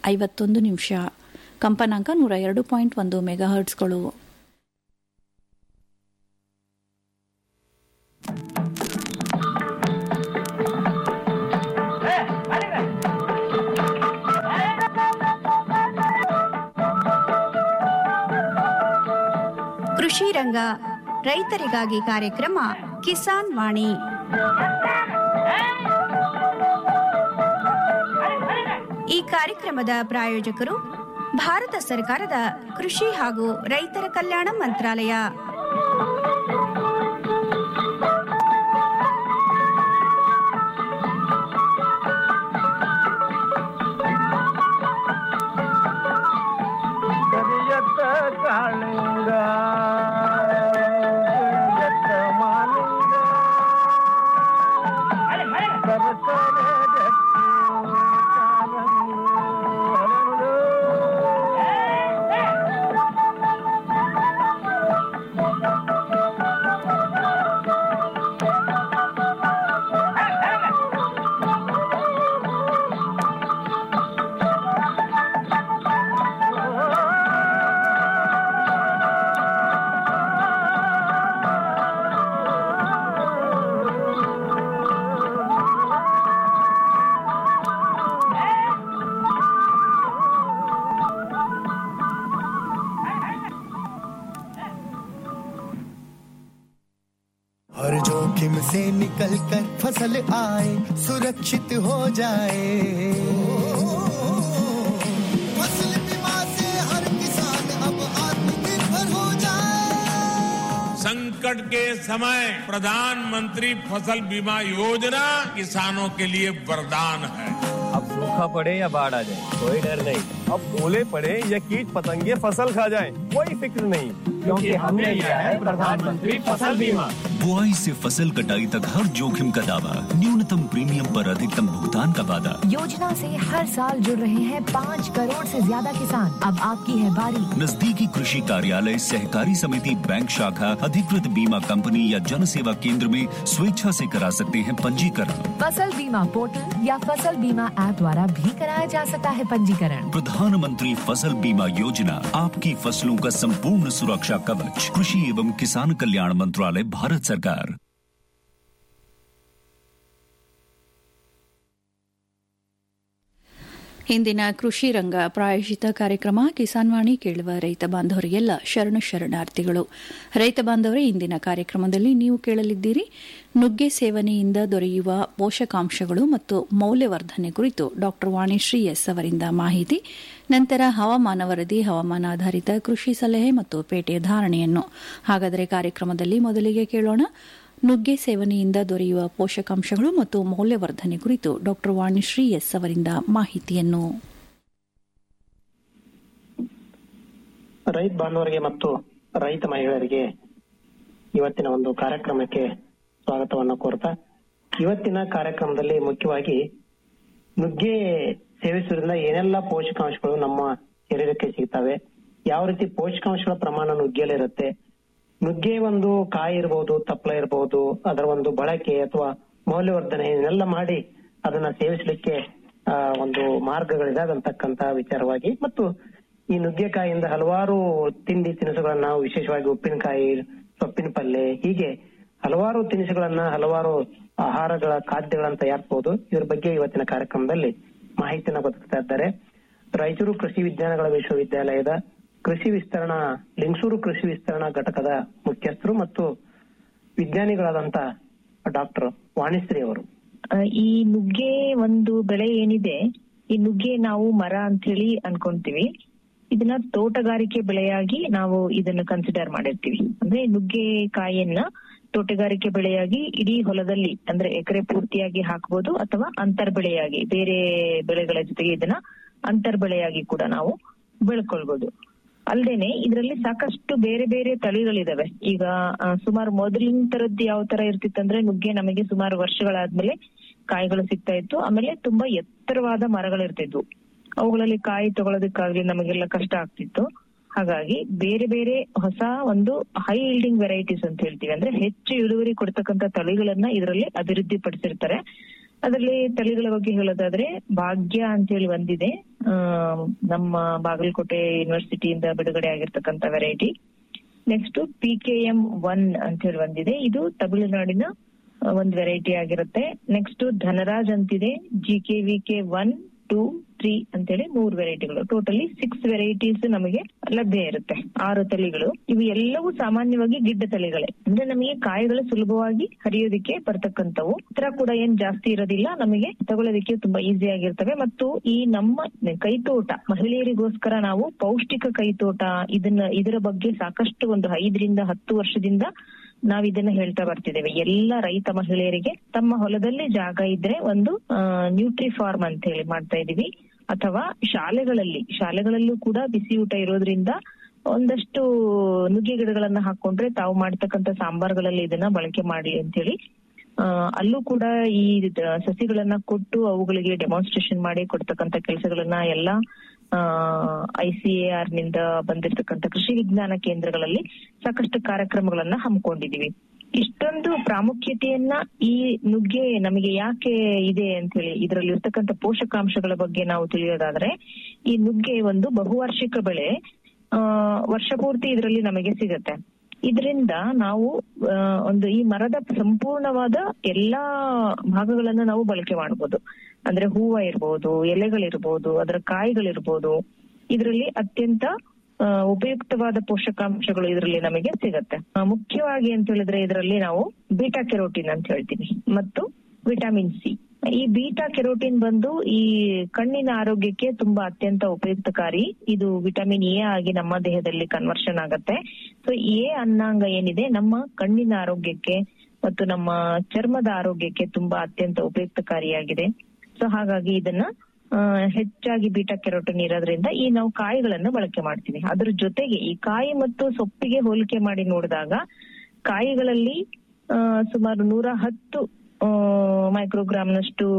ಐವತ್ತೊಂದು ನಿಮಿಷ ಕಂಪನಾಂಕ ನೂರ ಎರಡು ಪಾಯಿಂಟ್ ಒಂದು ಮೆಗಾಹರ್ಟ್ಸ್ಗಳು ಕೃಷಿ ರಂಗ ರೈತರಿಗಾಗಿ ಕಾರ್ಯಕ್ರಮ ಕಿಸಾನ್ ವಾಣಿ ಈ ಕಾರ್ಯಕ್ರಮದ ಪ್ರಾಯೋಜಕರು ಭಾರತ ಸರ್ಕಾರದ ಕೃಷಿ ಹಾಗೂ ರೈತರ ಕಲ್ಯಾಣ ಮಂತ್ರಾಲಯ ಕರಿಯತ್ತ ಕಾಳಿಂಗ ಕರಿಯತ್ತ ಮಾಲಿಂಗ ಸರಸರ ಗಟ್ಟಿ ಕಾಲಂದು ಹರಳು. हर जोखिम से निकल कर फसल आए सुरक्षित हो जाए फसल बीमा से हर किसान अब आत्मनिर्भर हो जाए संकट के समय प्रधानमंत्री फसल बीमा योजना किसानों के लिए वरदान है अब सूखा पड़े या बाढ़ आ जाए कोई डर नहीं अब ओले पड़े या कीट पतंगे फसल खा जाए कोई फिक्र नहीं क्योंकि हमने लिया है प्रधानमंत्री फसल बीमा बुआई से फसल कटाई तक हर जोखिम का दावा न्यूनतम प्रीमियम पर अधिकतम भुगतान का वादा योजना से हर साल जुड़ रहे हैं पाँच करोड़ से ज्यादा किसान अब आपकी है बारी नजदीकी कृषि कार्यालय सहकारी समिति बैंक शाखा अधिकृत बीमा कंपनी या जन सेवा केंद्र में स्वेच्छा से करा सकते हैं पंजीकरण फसल बीमा पोर्टल या फसल बीमा ऐप द्वारा भी कराया जा सकता है पंजीकरण प्रधानमंत्री फसल बीमा योजना आपकी फसलों का संपूर्ण सुरक्षा कवच कृषि एवं किसान कल्याण मंत्रालय भारत सरकार ಇಂದಿನ ಕೃಷಿ ರಂಗ ಪ್ರಾಯೋಜಿತ ಕಾರ್ಯಕ್ರಮ ಕಿಸಾನ್ ವಾಣಿ ಕೇಳುವ ರೈತ ಬಾಂಧವರಿಗೆಲ್ಲ ಶರಣು ಶರಣಾರ್ಥಿಗಳು ರೈತ ಬಾಂಧವರೇ ಇಂದಿನ ಕಾರ್ಯಕ್ರಮದಲ್ಲಿ ನೀವು ಕೇಳಲಿದ್ದೀರಿ ನುಗ್ಗೆ ಸೇವನೆಯಿಂದ ದೊರೆಯುವ ಪೋಷಕಾಂಶಗಳು ಮತ್ತು ಮೌಲ್ಯವರ್ಧನೆ ಕುರಿತು ಡಾ ವಾಣಿಶ್ರೀ ಎಸ್ ಅವರಿಂದ ಮಾಹಿತಿ ನಂತರ ಹವಾಮಾನ ವರದಿ ಹವಾಮಾನ ಆಧಾರಿತ ಕೃಷಿ ಸಲಹೆ ಮತ್ತು ಪೇಟೆ ಧಾರಣೆಯನ್ನು ಹಾಗಾದರೆ ಕಾರ್ಯಕ್ರಮದಲ್ಲಿ ಮೊದಲಿಗೆ ಕೇಳೋಣ ನುಗ್ಗೆ ಸೇವನೆಯಿಂದ ದೊರೆಯುವ ಪೋಷಕಾಂಶಗಳು ಮತ್ತು ಮೌಲ್ಯವರ್ಧನೆ ಕುರಿತು ಡಾ ವಾಣಿಶ್ರೀ ಎಸ್ ಅವರಿಂದ ಮಾಹಿತಿಯನ್ನು ರೈತ ಬಾಂಧವರಿಗೆ ಮತ್ತು ರೈತ ಮಹಿಳೆಯರಿಗೆ ಇವತ್ತಿನ ಒಂದು ಕಾರ್ಯಕ್ರಮಕ್ಕೆ ಸ್ವಾಗತವನ್ನು ಕೋರ್ತಾ ಇವತ್ತಿನ ಕಾರ್ಯಕ್ರಮದಲ್ಲಿ ಮುಖ್ಯವಾಗಿ ನುಗ್ಗೆ ಸೇವಿಸುವುದರಿಂದ ಏನೆಲ್ಲ ಪೋಷಕಾಂಶಗಳು ನಮ್ಮ ಶರೀರಕ್ಕೆ ಸಿಗ್ತವೆ ಯಾವ ರೀತಿ ಪೋಷಕಾಂಶಗಳ ಪ್ರಮಾಣ ನುಗ್ಗೆಯಲ್ಲಿರುತ್ತೆ ನುಗ್ಗೆ ಒಂದು ಕಾಯಿ ಇರಬಹುದು ತಪ್ಪಲ ಇರಬಹುದು ಅದರ ಒಂದು ಬಳಕೆ ಅಥವಾ ಮೌಲ್ಯವರ್ಧನೆ ಇದನ್ನೆಲ್ಲ ಮಾಡಿ ಅದನ್ನ ಸೇವಿಸಲಿಕ್ಕೆ ಆ, ಒಂದು ಮಾರ್ಗಗಳಿದಾದಂತಕ್ಕಂತ ವಿಚಾರವಾಗಿ ಮತ್ತು ಈ ನುಗ್ಗೆಕಾಯಿಯಿಂದ ಹಲವಾರು ತಿಂಡಿ ತಿನಿಸುಗಳನ್ನ ನಾವು ವಿಶೇಷವಾಗಿ ಉಪ್ಪಿನಕಾಯಿ ಸೊಪ್ಪಿನ ಪಲ್ಯ ಹೀಗೆ ಹಲವಾರು ತಿನಿಸುಗಳನ್ನ ಹಲವಾರು ಆಹಾರಗಳ ಖಾದ್ಯಗಳನ್ನ ತಯಾರಿಸಬಹುದು ಇದ್ರ ಬಗ್ಗೆ ಇವತ್ತಿನ ಕಾರ್ಯಕ್ರಮದಲ್ಲಿ ಮಾಹಿತಿಯನ್ನ ಬದುಕ್ತಾ ಇದ್ದಾರೆ ರಾಯಚೂರು ಕೃಷಿ ವಿಜ್ಞಾನಗಳ ವಿಶ್ವವಿದ್ಯಾಲಯದ ಕೃಷಿ ವಿಸ್ತರಣಾ ಲಿಂಗಸೂರು ಕೃಷಿ ವಿಸ್ತರಣಾ ಘಟಕದ ಮುಖ್ಯಸ್ಥರು ಮತ್ತು ವಿಜ್ಞಾನಿಗಳಾದಂತ ಡಾಕ್ಟರ್ ವಾಣಿಶ್ರೀ ಅವರು ಆ, ಈ ನುಗ್ಗೆ ಒಂದು ಬೆಳೆ ಏನಿದೆ ಈ ನುಗ್ಗೆ ನಾವು ಮರ ಅಂತ ಹೇಳಿ ಅನ್ಕೊಂತೀವಿ ಇದನ್ನ ತೋಟಗಾರಿಕೆ ಬೆಳೆಯಾಗಿ ನಾವು ಇದನ್ನ ಕನ್ಸಿಡರ್ ಮಾಡಿರ್ತೀವಿ ಅಂದ್ರೆ ನುಗ್ಗೆ ಕಾಯಿಯನ್ನ ತೋಟಗಾರಿಕೆ ಬೆಳೆಯಾಗಿ ಇಡೀ ಹೊಲದಲ್ಲಿ ಅಂದ್ರೆ ಎಕರೆ ಪೂರ್ತಿಯಾಗಿ ಹಾಕ್ಬೋದು ಅಥವಾ ಅಂತರ್ ಬೆಳೆಯಾಗಿ ಬೇರೆ ಬೆಳೆಗಳ ಜೊತೆಗೆ ಇದನ್ನ ಅಂತರ್ ಬೆಳೆಯಾಗಿ ಕೂಡ ನಾವು ಬೆಳ್ಕೊಳ್ಬೋದು ಅಲ್ದೇನೆ ಇದರಲ್ಲಿ ಸಾಕಷ್ಟು ಬೇರೆ ಬೇರೆ ತಳಿಗಳಿದಾವೆ ಈಗ ಆ, ಸುಮಾರು ಮೊದಲಿನ ತರದ್ದು ಯಾವ ತರ ಇರ್ತಿತ್ತಂದ್ರೆ ನುಗ್ಗೆ ನಮಗೆ ಸುಮಾರು ವರ್ಷಗಳಾದ್ಮೇಲೆ ಕಾಯಿಗಳು ಸಿಗ್ತಾ ಇತ್ತು ಆಮೇಲೆ ತುಂಬಾ ಎತ್ತರವಾದ ಮರಗಳಿರ್ತಿದ್ವು ಅವುಗಳಲ್ಲಿ ಕಾಯಿ ತಗೊಳ್ಳೋದಕ್ಕಾಗ್ಲಿ ನಮಗೆಲ್ಲ ಕಷ್ಟ ಆಗ್ತಿತ್ತು ಹಾಗಾಗಿ ಬೇರೆ ಬೇರೆ ಹೊಸ ಒಂದು ಹೈ ಇಲ್ಡಿಂಗ್ ವೆರೈಟೀಸ್ ಅಂತ ಹೇಳ್ತೀವಿ ಅಂದ್ರೆ ಹೆಚ್ಚು ಇಳುವರಿ ಕೊಡ್ತಕ್ಕಂತ ತಳಿಗಳನ್ನ ಇದರಲ್ಲಿ ಅಭಿವೃದ್ಧಿ ಪಡಿಸಿರ್ತಾರೆ ಅದರಲ್ಲಿ ತಳಿಗಳ ಬಗ್ಗೆ ಹೇಳೋದಾದ್ರೆ ಭಾಗ್ಯ ಅಂತೇಳಿ ಒಂದಿದೆ ಆ, ನಮ್ಮ ಬಾಗಲಕೋಟೆ ಯೂನಿವರ್ಸಿಟಿಯಿಂದ ಬಿಡುಗಡೆ ಆಗಿರ್ತಕ್ಕಂಥ variety next P K M one ಅಂತ ಹೇಳಿ ಒಂದಿದೆ ಇದು ತಮಿಳುನಾಡಿನ ಆ, ಒಂದು ವೆರೈಟಿ ಆಗಿರುತ್ತೆ ನೆಕ್ಸ್ಟ್ ಧನರಾಜ್ ಅಂತಿದೆ G K V K one two three ಅಂತೇಳಿ ಮೂರು ವೆರೈಟಿಗಳು ಟೋಟಲಿ ಸಿಕ್ಸ್ ವೆರೈಟೀಸ್ ನಮಗೆ ಲಭ್ಯ ಇರುತ್ತೆ ಆರು ತಳಿಗಳು ಇವು ಎಲ್ಲವೂ ಸಾಮಾನ್ಯವಾಗಿ ಗಿಡ್ಡ ತಳಿಗಳೇ ಅಂದ್ರೆ ನಮಗೆ ಕಾಯಿಗಳು ಸುಲಭವಾಗಿ ಹರಿಯೋದಕ್ಕೆ ಬರ್ತಕ್ಕಂಥವು ಉತ್ತರ ಕೂಡ ಏನ್ ಜಾಸ್ತಿ ಇರೋದಿಲ್ಲ ನಮಗೆ ತಗೊಳ್ಳೋದಕ್ಕೆ ತುಂಬಾ ಈಸಿ ಆಗಿರ್ತವೆ ಮತ್ತು ಈ ನಮ್ಮ ಕೈತೋಟ ಮಹಿಳೆಯರಿಗೋಸ್ಕರ ನಾವು ಪೌಷ್ಟಿಕ ಕೈತೋಟ ಇದನ್ನ ಇದರ ಬಗ್ಗೆ ಸಾಕಷ್ಟು ಒಂದು ಐದರಿಂದ ಹತ್ತು ವರ್ಷದಿಂದ ನಾವ್ ಇದನ್ನ ಹೇಳ್ತಾ ಬರ್ತಿದ್ದೇವೆ ಎಲ್ಲ ರೈತ ಮಹಿಳೆಯರಿಗೆ ತಮ್ಮ ಹೊಲದಲ್ಲಿ ಜಾಗ ಇದ್ರೆ ಒಂದು ನ್ಯೂಟ್ರಿ ಫಾರ್ಮ್ ಅಂತ ಹೇಳಿ ಮಾಡ್ತಾ ಇದೀವಿ ಅಥವಾ ಶಾಲೆಗಳಲ್ಲಿ ಶಾಲೆಗಳಲ್ಲೂ ಕೂಡ ಬಿಸಿ ಊಟ ಇರೋದ್ರಿಂದ ಒಂದಷ್ಟು ನುಗ್ಗೆ ಗಿಡಗಳನ್ನ ಹಾಕೊಂಡ್ರೆ ತಾವು ಮಾಡ್ತಕ್ಕಂಥ ಸಾಂಬಾರ್ಗಳಲ್ಲಿ ಇದನ್ನ ಬಳಕೆ ಮಾಡ್ಲಿ ಅಂತ ಹೇಳಿ ಆ, ಅಲ್ಲೂ ಕೂಡ ಈ ದ- ಸಸಿಗಳನ್ನ ಕೊಟ್ಟು ಅವುಗಳಿಗೆ ಡೆಮಾನ್ಸ್ಟ್ರೇಷನ್ ಮಾಡಿ ಕೊಡ್ತಕ್ಕಂಥ ಕೆಲಸಗಳನ್ನ ಎಲ್ಲ ಐ ಸಿ ಎ ಆರ್ ನಿಂದ ಬಂದಿರತಕ್ಕಂಥ ಕೃಷಿ ವಿಜ್ಞಾನ ಕೇಂದ್ರಗಳಲ್ಲಿ ಸಾಕಷ್ಟು ಕಾರ್ಯಕ್ರಮಗಳನ್ನ ಹಮ್ಮಿಕೊಂಡಿದೀವಿ ಇಷ್ಟೊಂದು ಪ್ರಾಮುಖ್ಯತೆಯನ್ನ ಈ ನುಗ್ಗೆ ನಮಗೆ ಯಾಕೆ ಇದೆ ಅಂತ ಹೇಳಿ ಇದರಲ್ಲಿ ಇರ್ತಕ್ಕಂಥ ಪೋಷಕಾಂಶಗಳ ಬಗ್ಗೆ ನಾವು ತಿಳಿಯೋದಾದ್ರೆ ಈ ನುಗ್ಗೆ ಒಂದು ಬಹುವಾರ್ಷಿಕ ಬೆಳೆ ಆ ವರ್ಷ ಪೂರ್ತಿ ಇದರಲ್ಲಿ ನಮಗೆ ಸಿಗತ್ತೆ ಇದರಿಂದ ನಾವು ಆ, ಒಂದು ಈ ಮರದ ಸಂಪೂರ್ಣವಾದ ಎಲ್ಲಾ ಭಾಗಗಳನ್ನ ನಾವು ಬಳಕೆ ಮಾಡಬಹುದು ಅಂದ್ರೆ ಹೂವ ಇರ್ಬೋದು ಎಲೆಗಳಿರ್ಬೋದು ಅದರ ಕಾಯಿಗಳಿರ್ಬೋದು ಇದರಲ್ಲಿ ಅತ್ಯಂತ ಆ, ಉಪಯುಕ್ತವಾದ ಪೋಷಕಾಂಶಗಳು ಇದರಲ್ಲಿ ನಮಗೆ ಸಿಗತ್ತೆ ಆ, ಮುಖ್ಯವಾಗಿ ಅಂತ ಹೇಳಿದ್ರೆ ಇದರಲ್ಲಿ ನಾವು ಬೀಟಾ ಕೆರೋಟಿನ್ ಅಂತ ಹೇಳ್ತೀವಿ ಮತ್ತು ವಿಟಮಿನ್ ಸಿ ಈ ಬೀಟಾ ಕೆರೋಟಿನ್ ಬಂದು ಈ ಕಣ್ಣಿನ ಆರೋಗ್ಯಕ್ಕೆ ತುಂಬಾ ಅತ್ಯಂತ ಉಪಯುಕ್ತಕಾರಿ ಇದು ವಿಟಮಿನ್ ಎ ಆಗಿ ನಮ್ಮ ದೇಹದಲ್ಲಿ ಕನ್ವರ್ಷನ್ ಆಗತ್ತೆ ಸೊ ಎ ಅನ್ನಾಂಗ ಏನಿದೆ ನಮ್ಮ ಕಣ್ಣಿನ ಆರೋಗ್ಯಕ್ಕೆ ಮತ್ತು ನಮ್ಮ ಚರ್ಮದ ಆರೋಗ್ಯಕ್ಕೆ ತುಂಬಾ ಅತ್ಯಂತ ಉಪಯುಕ್ತಕಾರಿಯಾಗಿದೆ ಸೊ ಹಾಗಾಗಿ ಇದನ್ನ ಆ, ಹೆಚ್ಚಾಗಿ ಬೀಟಾ ಕೆರೋಟಿನ್ ಇರೋದ್ರಿಂದ ಈ ನಾವು ಕಾಯಿಗಳನ್ನು ಬಳಕೆ ಮಾಡ್ತೀವಿ ಅದ್ರ ಜೊತೆಗೆ ಈ ಕಾಯಿ ಮತ್ತು ಸೊಪ್ಪಿಗೆ ಹೋಲಿಕೆ ಮಾಡಿ ನೋಡಿದಾಗ ಕಾಯಿಗಳಲ್ಲಿ ಆ, ಸುಮಾರು ನೂರ ಹತ್ತು ಮೈಕ್ರೋಗ್ರಾಮ್ನಷ್ಟು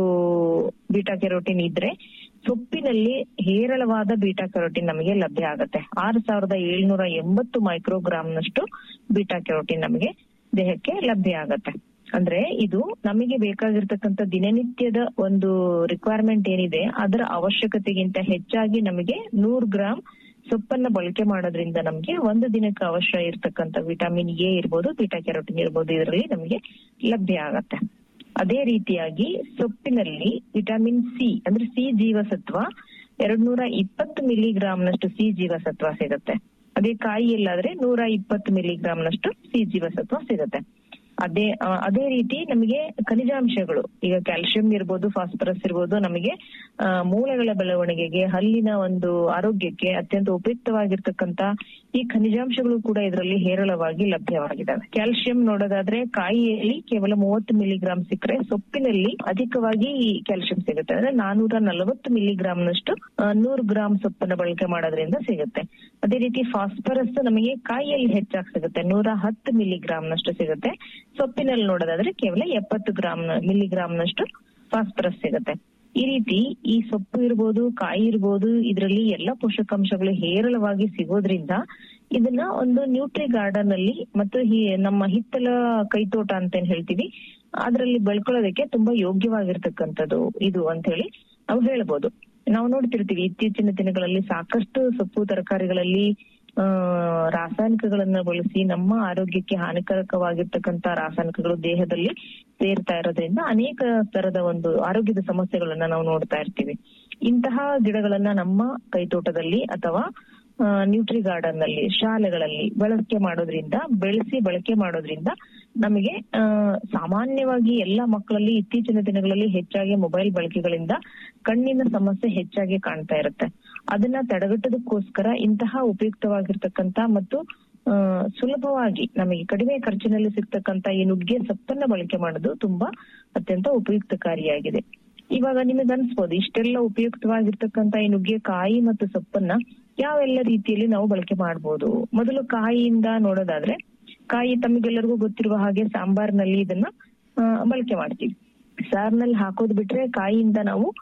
ಬೀಟಾ ಕೆರೋಟಿನ್ ಇದ್ರೆ ಸೊಪ್ಪಿನಲ್ಲಿ ಹೇರಳವಾದ ಬೀಟಾ ಕೆರೋಟಿನ್ ನಮಗೆ ಲಭ್ಯ ಆಗುತ್ತೆ ಆರು ಸಾವಿರದ ಏಳ್ನೂರ ಎಂಬತ್ತು ಮೈಕ್ರೋಗ್ರಾಮ್ನಷ್ಟು ಬೀಟಾ ಕೆರೋಟಿನ್ ನಮಗೆ ದೇಹಕ್ಕೆ ಲಭ್ಯ ಆಗತ್ತೆ ಅಂದ್ರೆ ಇದು ನಮಗೆ ಬೇಕಾಗಿರ್ತಕ್ಕಂಥ ದಿನನಿತ್ಯದ ಒಂದು ರಿಕ್ವೈರ್ಮೆಂಟ್ ಏನಿದೆ ಅದರ ಅವಶ್ಯಕತೆಗಿಂತ ಹೆಚ್ಚಾಗಿ ನಮಗೆ ನೂರು ಗ್ರಾಮ್ ಸೊಪ್ಪನ್ನ ಬಳಕೆ ಮಾಡೋದ್ರಿಂದ ನಮಗೆ ಒಂದು ದಿನಕ್ಕೆ ಅವಶ್ಯ ಇರ್ತಕ್ಕಂಥ ವಿಟಮಿನ್ ಎ ಇರ್ಬೋದು ಬೀಟಾ ಕ್ಯಾರೋಟಿನ್ ಇರ್ಬೋದು ಇದರಲ್ಲಿ ನಮಗೆ ಲಭ್ಯ ಆಗತ್ತೆ ಅದೇ ರೀತಿಯಾಗಿ ಸೊಪ್ಪಿನಲ್ಲಿ ವಿಟಮಿನ್ ಸಿ ಅಂದ್ರೆ ಸಿ ಜೀವಸತ್ವ ಎರಡ್ ನೂರ ಇಪ್ಪತ್ತು ಮಿಲಿಗ್ರಾಮ್ನಷ್ಟು ಸಿ ಜೀವಸತ್ವ ಸಿಗುತ್ತೆ ಅದೇ ಕಾಯಿಯಲ್ಲಾದ್ರೆ ನೂರ ಇಪ್ಪತ್ತು ಮಿಲಿಗ್ರಾಮ್ನಷ್ಟು ಸಿ ಜೀವಸತ್ವ ಸಿಗುತ್ತೆ ಅದೇ ಆ, ಅದೇ ರೀತಿ ನಮಗೆ ಖನಿಜಾಂಶಗಳು ಈಗ ಕ್ಯಾಲ್ಸಿಯಂ ಇರ್ಬೋದು ಫಾಸ್ಫರಸ್ ಇರ್ಬೋದು ನಮಗೆ ಆ, ಮೂಳೆಗಳ ಬೆಳವಣಿಗೆಗೆ ಹಲ್ಲಿನ ಒಂದು ಆರೋಗ್ಯಕ್ಕೆ ಅತ್ಯಂತ ಉಪಯುಕ್ತವಾಗಿರ್ತಕ್ಕಂತ ಈ ಖನಿಜಾಂಶಗಳು ಕೂಡ ಇದರಲ್ಲಿ ಹೇರಳವಾಗಿ ಲಭ್ಯವಾಗಿದ್ದಾವೆ ಕ್ಯಾಲ್ಸಿಯಂ ನೋಡೋದಾದ್ರೆ ಕಾಯಿಯಲ್ಲಿ ಕೇವಲ ಮೂವತ್ತು ಮಿಲಿಗ್ರಾಮ್ ಸಿಕ್ಕರೆ ಸೊಪ್ಪಿನಲ್ಲಿ ಅಧಿಕವಾಗಿ ಈ ಕ್ಯಾಲ್ಸಿಯಂ ಸಿಗುತ್ತೆ ಅಂದ್ರೆ ನಾನೂರ ನಲವತ್ತು ಮಿಲಿಗ್ರಾಮ್ನಷ್ಟು ನೂರು ಗ್ರಾಮ್ ಸೊಪ್ಪನ್ನ ಬಳಕೆ ಮಾಡೋದ್ರಿಂದ ಸಿಗುತ್ತೆ ಅದೇ ರೀತಿ ಫಾಸ್ಫರಸ್ ನಮಗೆ ಕಾಯಿಯಲ್ಲಿ ಹೆಚ್ಚಾಗಿ ಸಿಗುತ್ತೆ ನೂರ ಹತ್ತು ಮಿಲಿಗ್ರಾಮ್ನಷ್ಟು ಸಿಗುತ್ತೆ ಸೊಪ್ಪಿನಲ್ಲಿ ನೋಡೋದಾದ್ರೆ ಕೇವಲ ಎಪ್ಪತ್ತು ಗ್ರಾಮ್ ಮಿಲಿಗ್ರಾಮ್ನಷ್ಟು ಫಾಸ್ಫರಸ್ ಸಿಗುತ್ತೆ ಈ ರೀತಿ ಈ ಸೊಪ್ಪು ಇರ್ಬೋದು ಕಾಯಿ ಇರ್ಬೋದು ಇದರಲ್ಲಿ ಎಲ್ಲ ಪೋಷಕಾಂಶಗಳು ಹೇರಳವಾಗಿ ಸಿಗೋದ್ರಿಂದ ಇದನ್ನ ಒಂದು ನ್ಯೂಟ್ರಿ ಗಾರ್ಡನ್ ಅಲ್ಲಿ ಮತ್ತು ಹಿ- ನಮ್ಮ ಹಿತ್ತಲ ಕೈತೋಟ ಅಂತ ಏನ್ ಹೇಳ್ತೀವಿ ಅದರಲ್ಲಿ ಬೆಳ್ಕೊಳ್ಳೋದಕ್ಕೆ ತುಂಬಾ ಯೋಗ್ಯವಾಗಿರ್ತಕ್ಕಂಥದ್ದು ಇದು ಅಂತ ಹೇಳಿ ನಾವು ಹೇಳ್ಬೋದು ನಾವು ನೋಡ್ತಿರ್ತೀವಿ ಇತ್ತೀಚಿನ ದಿನಗಳಲ್ಲಿ ಸಾಕಷ್ಟು ಸೊಪ್ಪು ತರಕಾರಿಗಳಲ್ಲಿ ಆ ರಾಸಾಯನಿಕಗಳನ್ನ ಬಳಸಿ ನಮ್ಮ ಆರೋಗ್ಯಕ್ಕೆ ಹಾನಿಕಾರಕವಾಗಿರ್ತಕ್ಕಂತ ರಾಸಾಯನಿಕಗಳು ದೇಹದಲ್ಲಿ ಸೇರ್ತಾ ಇರೋದ್ರಿಂದ ಅನೇಕ ತರದ ಒಂದು ಆರೋಗ್ಯದ ಸಮಸ್ಯೆಗಳನ್ನ ನಾವು ನೋಡ್ತಾ ಇರ್ತೀವಿ ಇಂತಹ ಗಿಡಗಳನ್ನ ನಮ್ಮ ಕೈತೋಟದಲ್ಲಿ ಅಥವಾ ಆ, ನ್ಯೂಟ್ರಿ ಗಾರ್ಡನ್ ನಲ್ಲಿ ಶಾಲೆಗಳಲ್ಲಿ ಬಳಕೆ ಮಾಡೋದ್ರಿಂದ ಬೆಳೆಸಿ ಬಳಕೆ ಮಾಡೋದ್ರಿಂದ ನಮಗೆ ಆ, ಸಾಮಾನ್ಯವಾಗಿ ಎಲ್ಲ ಮಕ್ಕಳಲ್ಲಿ ಇತ್ತೀಚಿನ ದಿನಗಳಲ್ಲಿ ಹೆಚ್ಚಾಗಿ ಮೊಬೈಲ್ ಬಳಕೆಗಳಿಂದ ಕಣ್ಣಿನ ಸಮಸ್ಯೆ ಹೆಚ್ಚಾಗಿ ಕಾಣ್ತಾ ಇರುತ್ತೆ ಅದನ್ನ ತಡೆಗಟ್ಟೋದಕ್ಕೋಸ್ಕರ ಇಂತಹ ಉಪಯುಕ್ತವಾಗಿರ್ತಕ್ಕಂತ ಮತ್ತು ಆ, ಸುಲಭವಾಗಿ ನಮಗೆ ಕಡಿಮೆ ಖರ್ಚಿನಲ್ಲಿ ಸಿಗ್ತಕ್ಕಂತ ಈ ನುಗ್ಗೆ ಸೊಪ್ಪನ್ನ ಬಳಕೆ ಮಾಡೋದು ತುಂಬಾ ಅತ್ಯಂತ ಉಪಯುಕ್ತಕಾರಿಯಾಗಿದೆ ಇವಾಗ ನಿಮಗೆ ಅನ್ಸ್ಬೋದು ಇಷ್ಟೆಲ್ಲ ಉಪಯುಕ್ತವಾಗಿರ್ತಕ್ಕಂತ ಈ ನುಗ್ಗೆ ಕಾಯಿ ಮತ್ತು ಸೊಪ್ಪನ್ನ ಯಾವೆಲ್ಲ ರೀತಿಯಲ್ಲಿ ನಾವು ಬಳಕೆ ಮಾಡಬಹುದು ಮೊದಲು ಕಾಯಿಯಿಂದ ನೋಡೋದಾದ್ರೆ ಕಾಯಿ ತಮಗೆಲ್ಲರಿಗೂ ಗೊತ್ತಿರುವ ಹಾಗೆ ಸಾಂಬಾರ್ನಲ್ಲಿ ಇದನ್ನ ಆ, ಬಳಕೆ ಮಾಡ್ತೀವಿ ಸಾರ್ನಲ್ಲಿ ಹಾಕೋದ್ ಬಿಟ್ರೆ ಕಾಯಿಯಿಂದ ನಾವು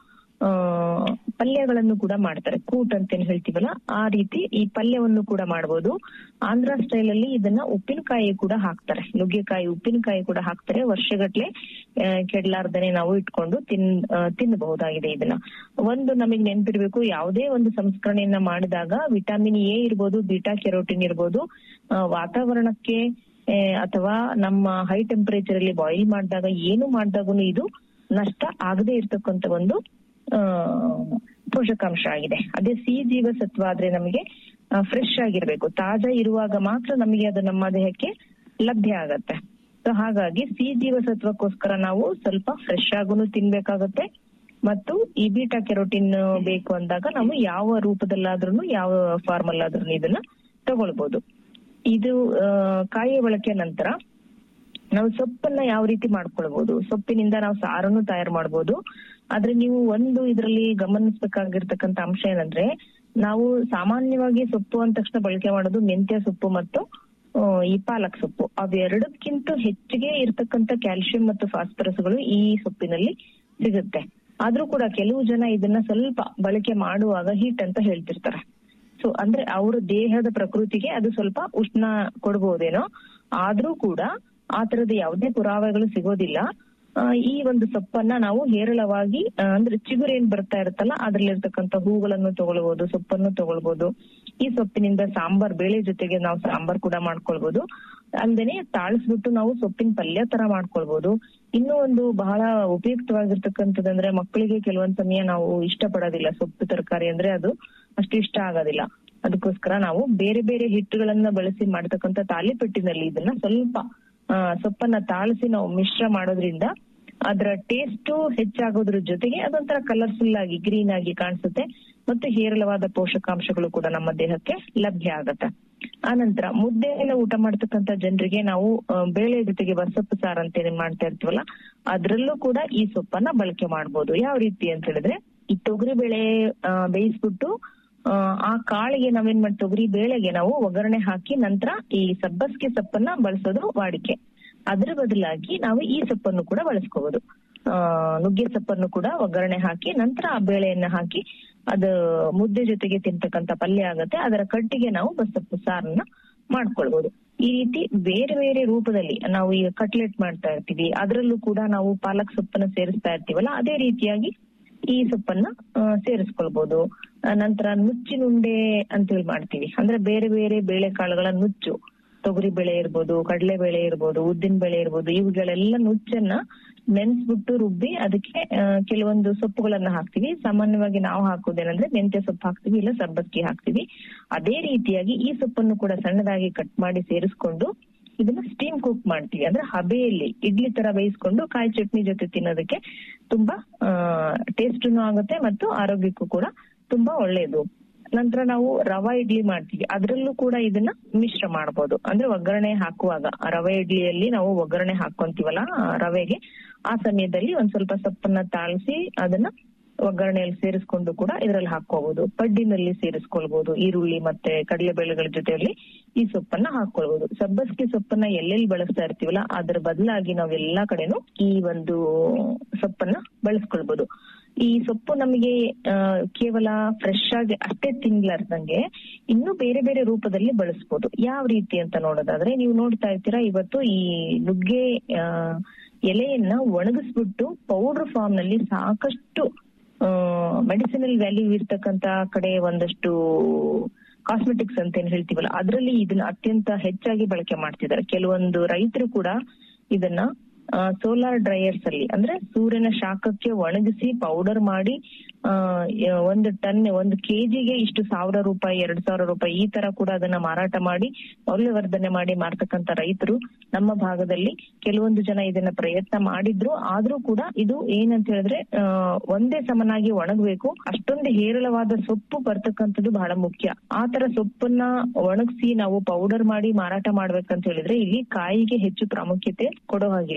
ಆ ಪಲ್ಯಗಳನ್ನು ಕೂಡ ಮಾಡ್ತಾರೆ ಕೂಟ್ ಅಂತೇನು ಹೇಳ್ತೀವಲ್ಲ ಆ ರೀತಿ ಈ ಪಲ್ಯವನ್ನು ಕೂಡ ಮಾಡಬಹುದು ಆಂಧ್ರ ಸ್ಟೈಲ್ ಅಲ್ಲಿ ಇದನ್ನ ಉಪ್ಪಿನಕಾಯಿ ಕೂಡ ಹಾಕ್ತಾರೆ ನುಗ್ಗೆಕಾಯಿ ಉಪ್ಪಿನಕಾಯಿ ಕೂಡ ಹಾಕ್ತಾರೆ ವರ್ಷಗಟ್ಲೆ ಆ, ಕೆಡ್ಲಾರ್ದನೆ ನಾವು ಇಟ್ಕೊಂಡು ತಿನ್ ಆ, ತಿನ್ನಬಹುದಾಗಿದೆ ಇದನ್ನ ಒಂದು ನಮಗೆ ನೆನ್ಪಿರ್ಬೇಕು ಯಾವುದೇ ಒಂದು ಸಂಸ್ಕರಣೆಯನ್ನ ಮಾಡಿದಾಗ ವಿಟಮಿನ್ ಎ ಇರ್ಬೋದು ಬೀಟಾ ಕೆರೋಟಿನ್ ಇರ್ಬೋದು ಆ, ವಾತಾವರಣಕ್ಕೆ ಆ, ಅಥವಾ ನಮ್ಮ ಹೈ ಟೆಂಪರೇಚರ್ ಅಲ್ಲಿ ಬಾಯ್ಲ್ ಮಾಡಿದಾಗ ಏನು ಮಾಡಿದಾಗೂ ಇದು ನಷ್ಟ ಆಗದೆ ಇರ್ತಕ್ಕಂತ ಒಂದು ಆ, ಪೋಷಕಾಂಶ ಆಗಿದೆ ಅದೇ ಸಿ ಜೀವಸತ್ವ ಆದ್ರೆ ನಮಗೆ ಫ್ರೆಶ್ ಆಗಿರ್ಬೇಕು ತಾಜಾ ಇರುವಾಗ ಮಾತ್ರ ನಮಗೆ ಅದು ನಮ್ಮ ದೇಹಕ್ಕೆ ಲಭ್ಯ ಆಗತ್ತೆ ಸೊ ಹಾಗಾಗಿ ಸಿ ಜೀವಸತ್ವಕ್ಕೋಸ್ಕರ ನಾವು ಸ್ವಲ್ಪ ಫ್ರೆಶ್ ಆಗುನು ತಿನ್ಬೇಕಾಗತ್ತೆ ಮತ್ತು ಈ ಬೀಟಾ ಕೆರೋಟಿನ್ ಬೇಕು ಅಂದಾಗ ನಾವು ಯಾವ ರೂಪದಲ್ಲಾದ್ರೂ ಯಾವ ಫಾರ್ಮ್ ಅಲ್ಲಾದ್ರೂ ಇದನ್ನ ತಗೊಳ್ಬಹುದು ಇದು ಆ, ಕಾಯಿಯ ಬಳಕೆ ನಂತರ ನಾವು ಸೊಪ್ಪನ್ನ ಯಾವ ರೀತಿ ಮಾಡ್ಕೊಳ್ಬಹುದು ಸೊಪ್ಪಿನಿಂದ ನಾವು ಸಾರನ್ನು ತಯಾರು ಮಾಡ್ಬೋದು ಆದ್ರೆ ನೀವು ಒಂದು ಇದರಲ್ಲಿ ಗಮನಿಸಬೇಕಾಗಿರ್ತಕ್ಕಂತ ಅಂಶ ಏನಂದ್ರೆ ನಾವು ಸಾಮಾನ್ಯವಾಗಿ ಸೊಪ್ಪು ಅಂದ ತಕ್ಷಣ ಬಳಕೆ ಮಾಡೋದು ಮೆಂತ್ಯ ಸೊಪ್ಪು ಮತ್ತು ಆ, ಈ ಪಾಲಕ್ ಸೊಪ್ಪು ಅವೆರಡಕ್ಕಿಂತ ಹೆಚ್ಚಿಗೆ ಇರ್ತಕ್ಕಂತ ಕ್ಯಾಲ್ಸಿಯಂ ಮತ್ತು ಫಾಸ್ಫರಸ್ಗಳು ಈ ಸೊಪ್ಪಿನಲ್ಲಿ ಸಿಗುತ್ತೆ ಆದ್ರೂ ಕೂಡ ಕೆಲವು ಜನ ಇದನ್ನ ಸ್ವಲ್ಪ ಬಳಕೆ ಮಾಡುವಾಗ ಹೀಟ್ ಅಂತ ಹೇಳ್ತಿರ್ತಾರೆ ಸೊ ಅಂದ್ರೆ ಅವ್ರ ದೇಹದ ಪ್ರಕೃತಿಗೆ ಅದು ಸ್ವಲ್ಪ ಉಷ್ಣ ಕೊಡ್ಬೋದೇನೋ ಆದ್ರೂ ಕೂಡ ಆ ತರದ ಯಾವುದೇ ಪುರಾವೆಗಳು ಸಿಗೋದಿಲ್ಲ ಆ, ಈ ಒಂದು ಸೊಪ್ಪನ್ನ ನಾವು ಹೇರಳವಾಗಿ ಆ, ಅಂದ್ರೆ ಚಿಗುರು ಏನ್ ಬರ್ತಾ ಇರುತ್ತಲ್ಲ ಅದ್ರಲ್ಲಿರ್ತಕ್ಕಂಥ ಹೂಗಳನ್ನು ತಗೊಳ್ಬಹುದು ಸೊಪ್ಪನ್ನು ತಗೊಳ್ಬಹುದು ಈ ಸೊಪ್ಪಿನಿಂದ ಸಾಂಬಾರ್ ಬೇಳೆ ಜೊತೆಗೆ ನಾವು ಸಾಂಬಾರ್ ಕೂಡ ಮಾಡ್ಕೊಳ್ಬಹುದು ಅಲ್ದೇನೆ ತಾಳಿಸ್ಬಿಟ್ಟು ನಾವು ಸೊಪ್ಪಿನ ಪಲ್ಯ ತರ ಮಾಡ್ಕೊಳ್ಬಹುದು ಇನ್ನೂ ಒಂದು ಬಹಳ ಉಪಯುಕ್ತವಾಗಿರ್ತಕ್ಕಂಥದ್ದಂದ್ರೆ ಮಕ್ಕಳಿಗೆ ಕೆಲವೊಂದ್ ಸಮಯ ನಾವು ಇಷ್ಟಪಡೋದಿಲ್ಲ ಸೊಪ್ಪು ತರಕಾರಿ ಅಂದ್ರೆ ಅದು ಅಷ್ಟು ಇಷ್ಟ ಆಗೋದಿಲ್ಲ ಅದಕ್ಕೋಸ್ಕರ ನಾವು ಬೇರೆ ಬೇರೆ ಹಿಟ್ಟುಗಳನ್ನ ಬಳಸಿ ಮಾಡ್ತಕ್ಕಂಥ ತಾಲಿಪಟ್ಟಿನಲ್ಲಿ ಇದನ್ನ ಸ್ವಲ್ಪ ಆ, ಸೊಪ್ಪನ್ನ ತಾಳಿಸಿ ನಾವು ಮಿಶ್ರ ಮಾಡೋದ್ರಿಂದ ಅದರ ಟೇಸ್ಟ್ ಹೆಚ್ಚಾಗೋದ್ರ ಜೊತೆಗೆ ಅದೊಂಥರ ಕಲರ್ಫುಲ್ ಆಗಿ ಗ್ರೀನ್ ಆಗಿ ಕಾಣಿಸುತ್ತೆ ಮತ್ತು ಹೇರಳವಾದ ಪೋಷಕಾಂಶಗಳು ಕೂಡ ನಮ್ಮ ದೇಹಕ್ಕೆ ಲಭ್ಯ ಆಗತ್ತೆ ಆನಂತರ ಮುದ್ದೆಯನ್ನ ಊಟ ಮಾಡ್ತಕ್ಕಂತ ಜನರಿಗೆ ನಾವು ಆ, ಬೇಳೆ ಜೊತೆಗೆ ಬಸಪ್ಪು ಸಾರು ಅಂತ ಏನ್ ಮಾಡ್ತಾ ಇರ್ತೀವಲ್ಲ ಅದ್ರಲ್ಲೂ ಕೂಡ ಈ ಸೊಪ್ಪನ್ನ ಬಳಕೆ ಮಾಡ್ಬೋದು ಯಾವ ರೀತಿ ಅಂತ ಹೇಳಿದ್ರೆ ಈ ತೊಗರಿ ಬೇಳೆ ಆ, ಬೇಯಿಸ್ಬಿಟ್ಟು ಆ, ಆ ಕಾಳಿಗೆ ನಾವೇನ್ ಮಾಡಿ ತೊಗರಿ ಬೇಳೆಗೆ ನಾವು ಒಗ್ಗರಣೆ ಹಾಕಿ ನಂತರ ಈ ಸಬ್ಬಸ್ಗೆ ಸೊಪ್ಪನ್ನ ಬಳಸೋದು ವಾಡಿಕೆ ಅದ್ರ ಬದಲಾಗಿ ನಾವು ಈ ಸೊಪ್ಪನ್ನು ಕೂಡ ಬಳಸ್ಕೋಬಹುದು ಆ ನುಗ್ಗೆ ಸೊಪ್ಪನ್ನು ಕೂಡ ಒಗ್ಗರಣೆ ಹಾಕಿ ನಂತರ ಆ ಬೇಳೆಯನ್ನ ಹಾಕಿ ಅದು ಮುದ್ದೆ ಜೊತೆಗೆ ತಿಂತಕ್ಕಂತ ಪಲ್ಯ ಆಗತ್ತೆ ಅದರ ಕಟ್ಟಿಗೆ ನಾವು ಬಸಪ್ಪು ಸಾರನ್ನ ಮಾಡ್ಕೊಳ್ಬಹುದು ಈ ರೀತಿ ಬೇರೆ ಬೇರೆ ರೂಪದಲ್ಲಿ ನಾವು ಈಗ ಕಟ್ಲೆಟ್ ಮಾಡ್ತಾ ಇರ್ತೀವಿ ಅದರಲ್ಲೂ ಕೂಡ ನಾವು ಪಾಲಕ್ ಸೊಪ್ಪನ್ನ ಸೇರಿಸ್ತಾ ಇರ್ತೀವಲ್ಲ ಅದೇ ರೀತಿಯಾಗಿ ಈ ಸೊಪ್ಪನ್ನ ಆ, ಸೇರಿಸ್ಕೊಳ್ಬಹುದು ಆ, ನಂತರ ನುಚ್ಚಿನುಂಡೆ ಅಂತೇಳಿ ಮಾಡ್ತೀವಿ ಅಂದ್ರೆ ಬೇರೆ ಬೇರೆ ಬೇಳೆಕಾಳುಗಳ ನುಚ್ಚು ತೊಗರಿ ಬೇಳೆ ಇರ್ಬೋದು ಕಡಲೆ ಬೇಳೆ ಇರ್ಬೋದು ಉದ್ದಿನ ಬೇಳೆ ಇರ್ಬೋದು ಇವುಗಳೆಲ್ಲ ನುಚ್ಚನ್ನ ನೆನ್ಸ್ಬಿಟ್ಟು ರುಬ್ಬಿ ಅದಕ್ಕೆ ಆ, ಕೆಲವೊಂದು ಸೊಪ್ಪುಗಳನ್ನ ಹಾಕ್ತಿವಿ ಸಾಮಾನ್ಯವಾಗಿ ನಾವು ಹಾಕೋದೇನಂದ್ರೆ ಮೆಂತ್ಯ ಸೊಪ್ಪು ಹಾಕ್ತಿವಿ ಇಲ್ಲ ಸಬ್ಬಕ್ಕಿ ಹಾಕ್ತಿವಿ ಅದೇ ರೀತಿಯಾಗಿ ಈ ಸೊಪ್ಪನ್ನು ಕೂಡ ಸಣ್ಣದಾಗಿ ಕಟ್ ಮಾಡಿ ಸೇರಿಸ್ಕೊಂಡು ಇದನ್ನ ಸ್ಟೀಮ್ ಕುಕ್ ಮಾಡ್ತೀವಿ ಅಂದ್ರೆ ಹಬೆಯಲ್ಲಿ ಇಡ್ಲಿ ತರ ಬೇಯಿಸ್ಕೊಂಡು ಕಾಯಿ ಚಟ್ನಿ ಜೊತೆ ತಿನ್ನೋದಕ್ಕೆ ತುಂಬಾ ಟೇಸ್ಟ್ನು ಆಗುತ್ತೆ ಮತ್ತು ಆರೋಗ್ಯಕ್ಕೂ ಕೂಡ ತುಂಬಾ ಒಳ್ಳೆಯದು ನಂತರ ನಾವು ರವಾ ಇಡ್ಲಿ ಮಾಡ್ತೀವಿ ಅದ್ರಲ್ಲೂ ಕೂಡ ಇದನ್ನ ಮಿಶ್ರ ಮಾಡ್ಬೋದು ಅಂದ್ರೆ ಒಗ್ಗರಣೆ ಹಾಕುವಾಗ ಆ ರವೆ ಇಡ್ಲಿಯಲ್ಲಿ ನಾವು ಒಗ್ಗರಣೆ ಹಾಕೊಂತೀವಲ್ಲ ಆ ರವೆಗೆ ಆ ಸಮಯದಲ್ಲಿ ಒಂದ್ ಸ್ವಲ್ಪ ಸೊಪ್ಪನ್ನ ತಾಳಿಸಿ ಅದನ್ನ ಒಗ್ಗರಣೆಯಲ್ಲಿ ಸೇರಿಸ್ಕೊಂಡು ಕೂಡ ಇದರಲ್ಲಿ ಹಾಕೋಬಹುದು ಪಡ್ಡಿನಲ್ಲಿ ಸೇರಿಸ್ಕೊಳ್ಬಹುದು ಈರುಳ್ಳಿ ಮತ್ತೆ ಕಡಲೆಬೇಳೆಗಳ ಜೊತೆಯಲ್ಲಿ ಈ ಸೊಪ್ಪನ್ನ ಹಾಕೊಳ್ಬಹುದು ಸಬ್ಬಸ್ಗೆ ಸೊಪ್ಪನ್ನ ಎಲ್ಲೆಲ್ಲಿ ಬಳಸ್ತಾ ಇರ್ತೀವಲ್ಲ ಅದ್ರ ಬದಲಾಗಿ ನಾವ್ ಎಲ್ಲಾ ಕಡೆನೂ ಈ ಒಂದು ಸೊಪ್ಪನ್ನ ಬಳಸ್ಕೊಳ್ಬಹುದು ಈ ಸೊಪ್ಪು ನಮಗೆ ಆ, ಕೇವಲ ಫ್ರೆಶ್ ಆಗಿ ಅಷ್ಟೇ ತಿನ್ಲಾರ್ದಂಗೆ ಇನ್ನು ಬೇರೆ ಬೇರೆ ರೂಪದಲ್ಲಿ ಬಳಸ್ಬೋದು ಯಾವ ರೀತಿ ಅಂತ ನೋಡೋದಾದ್ರೆ ನೀವು ನೋಡ್ತಾ ಇರ್ತೀರಾ ಇವತ್ತು ಈ ನುಗ್ಗೆ ಆ, ಎಲೆಯನ್ನ ಒಣಗಿಸ್ಬಿಟ್ಟು ಪೌಡರ್ ಫಾರ್ಮ್ ನಲ್ಲಿ ಸಾಕಷ್ಟು ಮೆಡಿಸಿನಲ್ ವ್ಯಾಲ್ಯೂ ಇರ್ತಕ್ಕಂತ ಕಡೆ ಒಂದಷ್ಟು ಕಾಸ್ಮೆಟಿಕ್ಸ್ ಅಂತ ಏನ್ ಹೇಳ್ತೀವಲ್ಲ ಅದ್ರಲ್ಲಿ ಇದನ್ನ ಅತ್ಯಂತ ಹೆಚ್ಚಾಗಿ ಬಳಕೆ ಮಾಡ್ತಿದ್ದಾರೆ ಕೆಲವೊಂದು ರೈತರು ಕೂಡ ಇದನ್ನ ಸೋಲಾರ್ ಡ್ರೈಯರ್ಸ್ ಅಲ್ಲಿ ಅಂದ್ರೆ ಸೂರ್ಯನ ಶಾಖಕ್ಕೆ ಒಣಗಿಸಿ ಪೌಡರ್ ಮಾಡಿ ಆ ಯ- ಒಂದು ಟನ್ ಒಂದು ಕೆಜಿಗೆ ಇಷ್ಟು ಸಾವಿರ ರೂಪಾಯಿ ಎರಡ್ ಸಾವಿರ ರೂಪಾಯಿ ಈ ತರ ಕೂಡ ಅದನ್ನ ಮಾರಾಟ ಮಾಡಿ ಮೌಲ್ಯವರ್ಧನೆ ಮಾಡಿ ಮಾರ್ತಕ್ಕಂತ ರೈತರು ನಮ್ಮ ಭಾಗದಲ್ಲಿ ಕೆಲವೊಂದು ಜನ ಇದನ್ನ ಪ್ರಯತ್ನ ಮಾಡಿದ್ರು ಆದ್ರೂ ಕೂಡ ಇದು ಏನಂತ ಹೇಳಿದ್ರೆ ಆ, ಒಂದೇ ಸಮನಾಗಿ ಒಣಗಬೇಕು ಅಷ್ಟೊಂದು ಹೇರಳವಾದ ಸೊಪ್ಪು ಬರ್ತಕ್ಕಂಥದ್ದು ಬಹಳ ಮುಖ್ಯ ಆ ತರ ಸೊಪ್ಪನ್ನ ಒಣಗಿಸಿ ನಾವು ಪೌಡರ್ ಮಾಡಿ ಮಾರಾಟ ಮಾಡ್ಬೇಕಂತ ಹೇಳಿದ್ರೆ ಇಲ್ಲಿ ಕಾಯಿಗೆ ಹೆಚ್ಚು ಪ್ರಾಮುಖ್ಯತೆ ಕೊಡೋ ಹಾಗಿಲ್ಲ